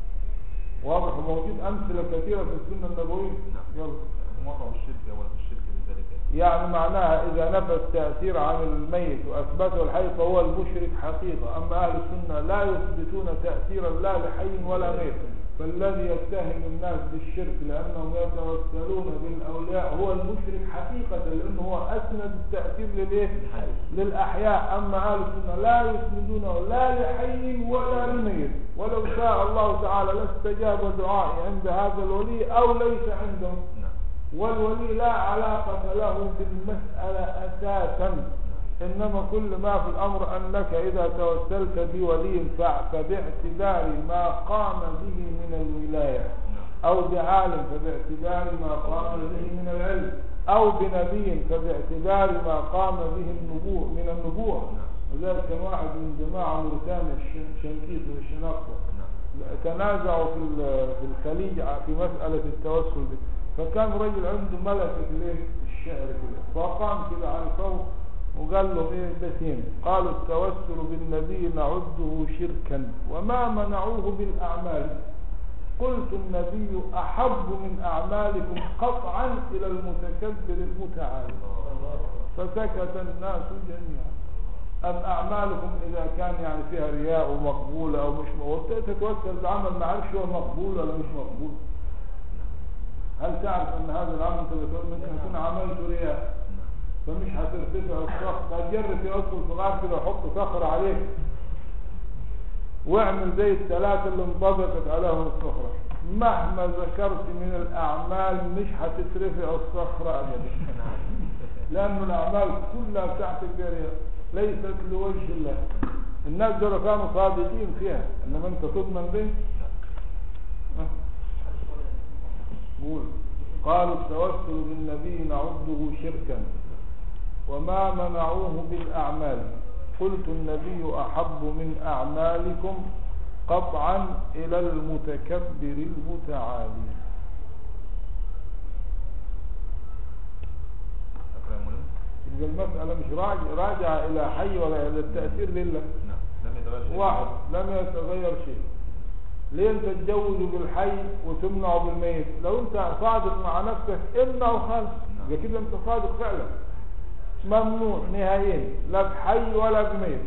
واضح وموجود امثله كثيره في السنه النبويه يلا مرة الشرك ولا الشرك بذلك يعني معناها إذا نفى التأثير عن الميت وأثبته الحي فهو المشرك حقيقة أما أهل السنة لا يثبتون تأثيرا لا لحي ولا ميت فالذي يتهم الناس بالشرك لأنهم يتوسلون بالأولياء هو المشرك حقيقة لأنه هو أسند التأثير للإيه؟ للأحياء أما أهل السنة لا يسندونه لا لحي ولا لميت ولو شاء الله تعالى لاستجاب دعائي عند هذا الولي أو ليس عندهم نعم والولي لا علاقة له بالمسألة أساسا إنما كل ما في الأمر أنك إذا توسلت بولي فع- فباعتبار ما قام به من الولاية أو بعالم فباعتبار ما قام به من العلم أو بنبي فباعتبار ما قام به النبوة من النبوة وذلك كان واحد من جماعة موريتانيا الش- شنكيط من الشناقطة نعم تنازعوا في ال- في الخليج في مسألة التوسل دي فكان رجل عنده ملكة الايه الشعر كده فقام كده على فوق وقال له ايه بسيم قالوا التوسل بالنبي نعده شركا وما منعوه بالأعمال قلت النبي أحب من أعمالكم قطعا إلى المتكبر المتعالي فسكت الناس جميعا أم أعمالكم إذا كان يعني فيها رياء ومقبولة أو مش مقبولة تتوسل بعمل ما عرفش هو مقبول ولا مش مقبول هل تعرف أن هذا العمل أنت بتقول ممكن يكون عملت رياء فمش هترتفع الصخر هتجرب يدخل في غار كده وحط صخرة عليك واعمل زي الثلاثة اللي انطبقت عليهم الصخرة مهما ذكرت من الأعمال مش هتترفع الصخرة أبدا لأن الأعمال كلها بتاعت الجارية ليست لوجه الله الناس دول كانوا صادقين فيها إنما أنت تضمن به ها؟ قول قالوا التوسل بالنبي نعده شركا وما منعوه بالأعمال قلت النبي أحب من أعمالكم قطعا إلى المتكبر المتعالي أكرمنا يبقى المسألة مش راجع راجعة إلى حي ولا إلى التأثير لله نعم لم يتغير واحد لم يتغير شيء ليه انت تجوز بالحي وتمنع بالميت لو انت صادق مع نفسك امنع وخالف يبقى كده انت صادق فعلا ممنوع نهائيا لا بحي ولا بميت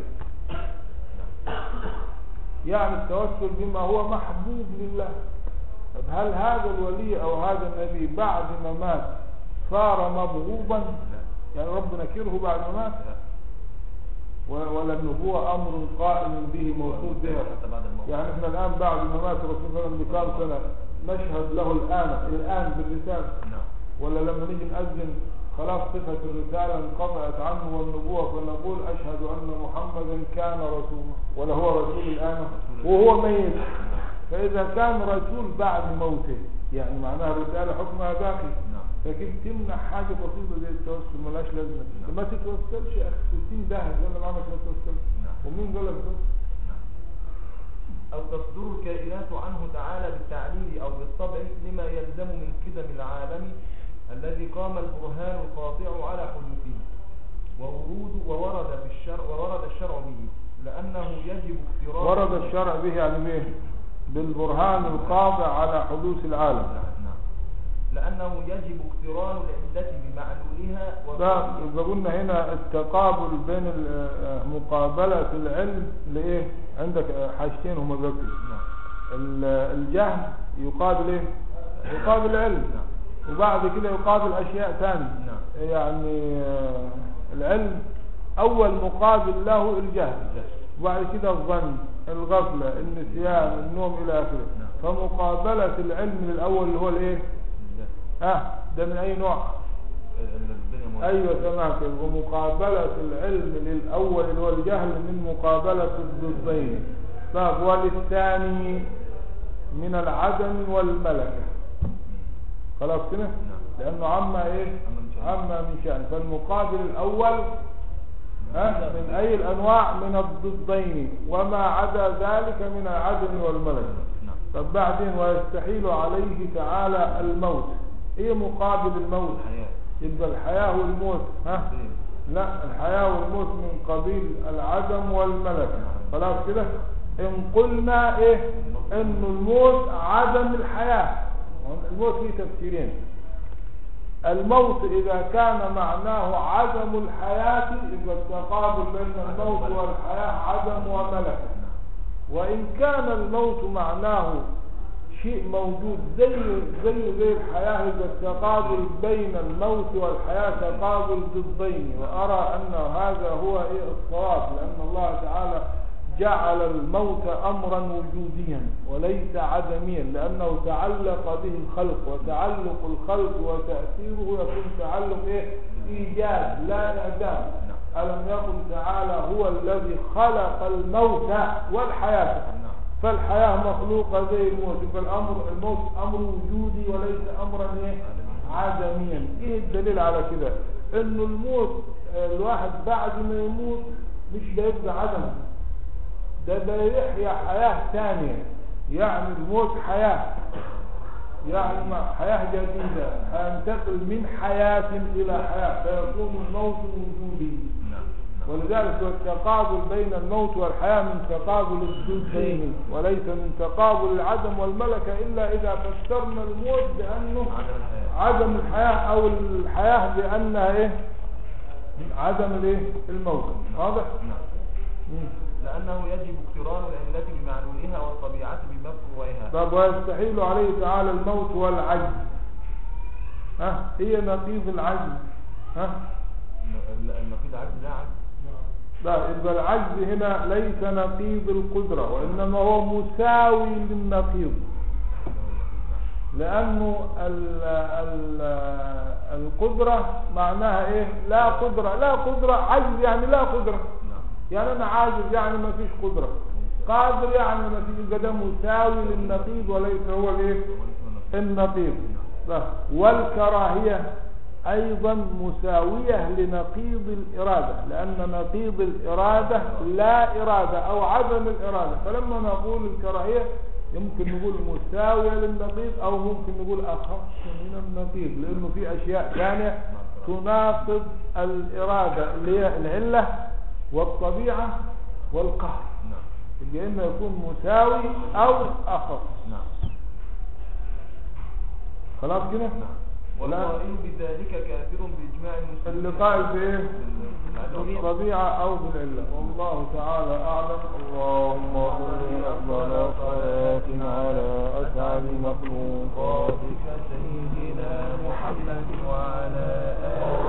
يعني التوسل بما هو محبوب لله طب هل هذا الولي او هذا النبي بعد ما مات صار مبغوضا لا يعني ربنا كره بعد ما مات لا و- ولا النبوة امر قائم به موصول بها حتى بعد الموت يعني احنا الان بعد ما مات الرسول صلى الله عليه وسلم بكام سنه نشهد له الان الان بالرساله نعم ولا لما نيجي نأذن خلاص صفة الرسالة انقطعت عنه والنبوة فنقول أشهد أن محمدا كان رسولا ولا هو رسول الآن وهو ميت فإذا كان رسول بعد موته يعني معناها الرسالة حكمها باقي نعم فكيف تمنع حاجة بسيطة زي التوسل ملاش لازمة ما تتوسلش يا أخي 60 داهية ولا ما عملش ما تتوسلش نعم. ومين قال لك بس أو تصدر الكائنات عنه تعالى بالتعليل أو بالطبع لما يلزم من قدم العالم الذي قام البرهان القاطع على حدوثه وورود وورد في الشرع وورد الشرع به لأنه يجب افتراض ورد الشرع به يعني ايه بالبرهان القاطع على حدوث العالم نعم لأنه يجب اقتران العلة بمعلولها ده والطبيعة. يبقى قلنا هنا التقابل بين ال- آه، مقابلة العلم لإيه عندك آه، حاجتين هما بكر نعم ال- الجهل يقابل إيه يقابل العلم نعم وبعد كده يقابل أشياء ثانية نعم. يعني آه، العلم أول مقابل له الجهل وبعد كده الظن الغفلة النسيان النوم إلى آخره نعم. فمقابلة العلم للأول اللي هو الإيه آه ده من أي نوع الدنيا موجودة. ايوه تمام كده ومقابلة العلم للاول اللي هو الجهل من مقابلة الضدين طب وللثاني من العدم والملكة خلاص كده لانه عما ايه عما من شأن. عما من شأن فالمقابل الاول ها من اي الانواع من الضدين وما عدا ذلك من العدم والملكة نعم طب بعدين ويستحيل عليه تعالى الموت ايه مقابل الموت الحياة يبقى الحياة والموت ها لا الحياة والموت من قبيل العدم والملك خلاص كده ان قلنا ايه ان الموت عدم الحياة الموت فيه تفسيرين الموت اذا كان معناه عدم الحياة يبقى التقابل بين الموت والحياة عدم وملك وإن كان الموت معناه شيء موجود زي زي زي الحياة إذا التقابل بين الموت والحياة تقابل ضدين وأرى أن هذا هو إيه الصواب لأن الله تعالى جعل الموت أمرا وجوديا وليس عدميا لأنه تعلق به الخلق وتعلق الخلق وتأثيره يكون تعلق إيه إيجاد لا إعدام ألم يقل تعالى هو الذي خلق الموت والحياة نعم فالحياة مخلوقة زي الموت فالأمر الموت أمر وجودي وليس أمرا إيه؟ عدميا إيه الدليل على كده إنه الموت آه، الواحد بعد ما يموت مش بيبقى عدم ده ده يحيا حياة ثانية يعني الموت حياة يعني ما- حياة جديدة هينتقل من حياة إلى حياة فيكون الموت وجودي نعم نعم ولذلك هو التقابل بين الموت والحياة من تقابل الضدين وليس من تقابل العدم والملكة إلا إذا فسرنا الموت بأنه عدم الحياة عدم الحياة أو الحياة بأنها إيه عدم الإيه الموت واضح نعم مم. لأنه يجب اقتران العلة بمعلولها والطبيعة بمفروعها طب ويستحيل عليه تعالى الموت والعجز ها هي نقيض العجز ها النقيض عجز لا عجز لا يبقى العجز هنا ليس نقيض القدرة وإنما هو مساوي للنقيض لأنه ال ال القدرة معناها إيه لا قدرة لا قدرة عجز يعني لا قدرة نعم يعني أنا عاجز يعني ما فيش قدرة قادر يعني ما فيش يبقى ده مساوي للنقيض وليس هو الإيه وليس هو النقيض. النقيض لا. والكراهية أيضا مساوية لنقيض الإرادة لأن نقيض الإرادة لا إرادة أو عدم الإرادة فلما نقول الكراهية يمكن نقول مساوية للنقيض أو ممكن نقول أخف من النقيض لأنه في أشياء ثانية تناقض الإرادة اللي هي العلة والطبيعة والقهر نعم يبقى إما يكون مساوي أو أخف نعم خلاص كده؟ نعم والقائل بذلك كافر بإجماع المسلمين اللي قائل بإيه؟ بالعدل. بالطبيعة أو بالعلة والله تعالى أعلم اللهم صل أفضل صلاة على أسعد مخلوقاتك سيدنا محمد وعلى آله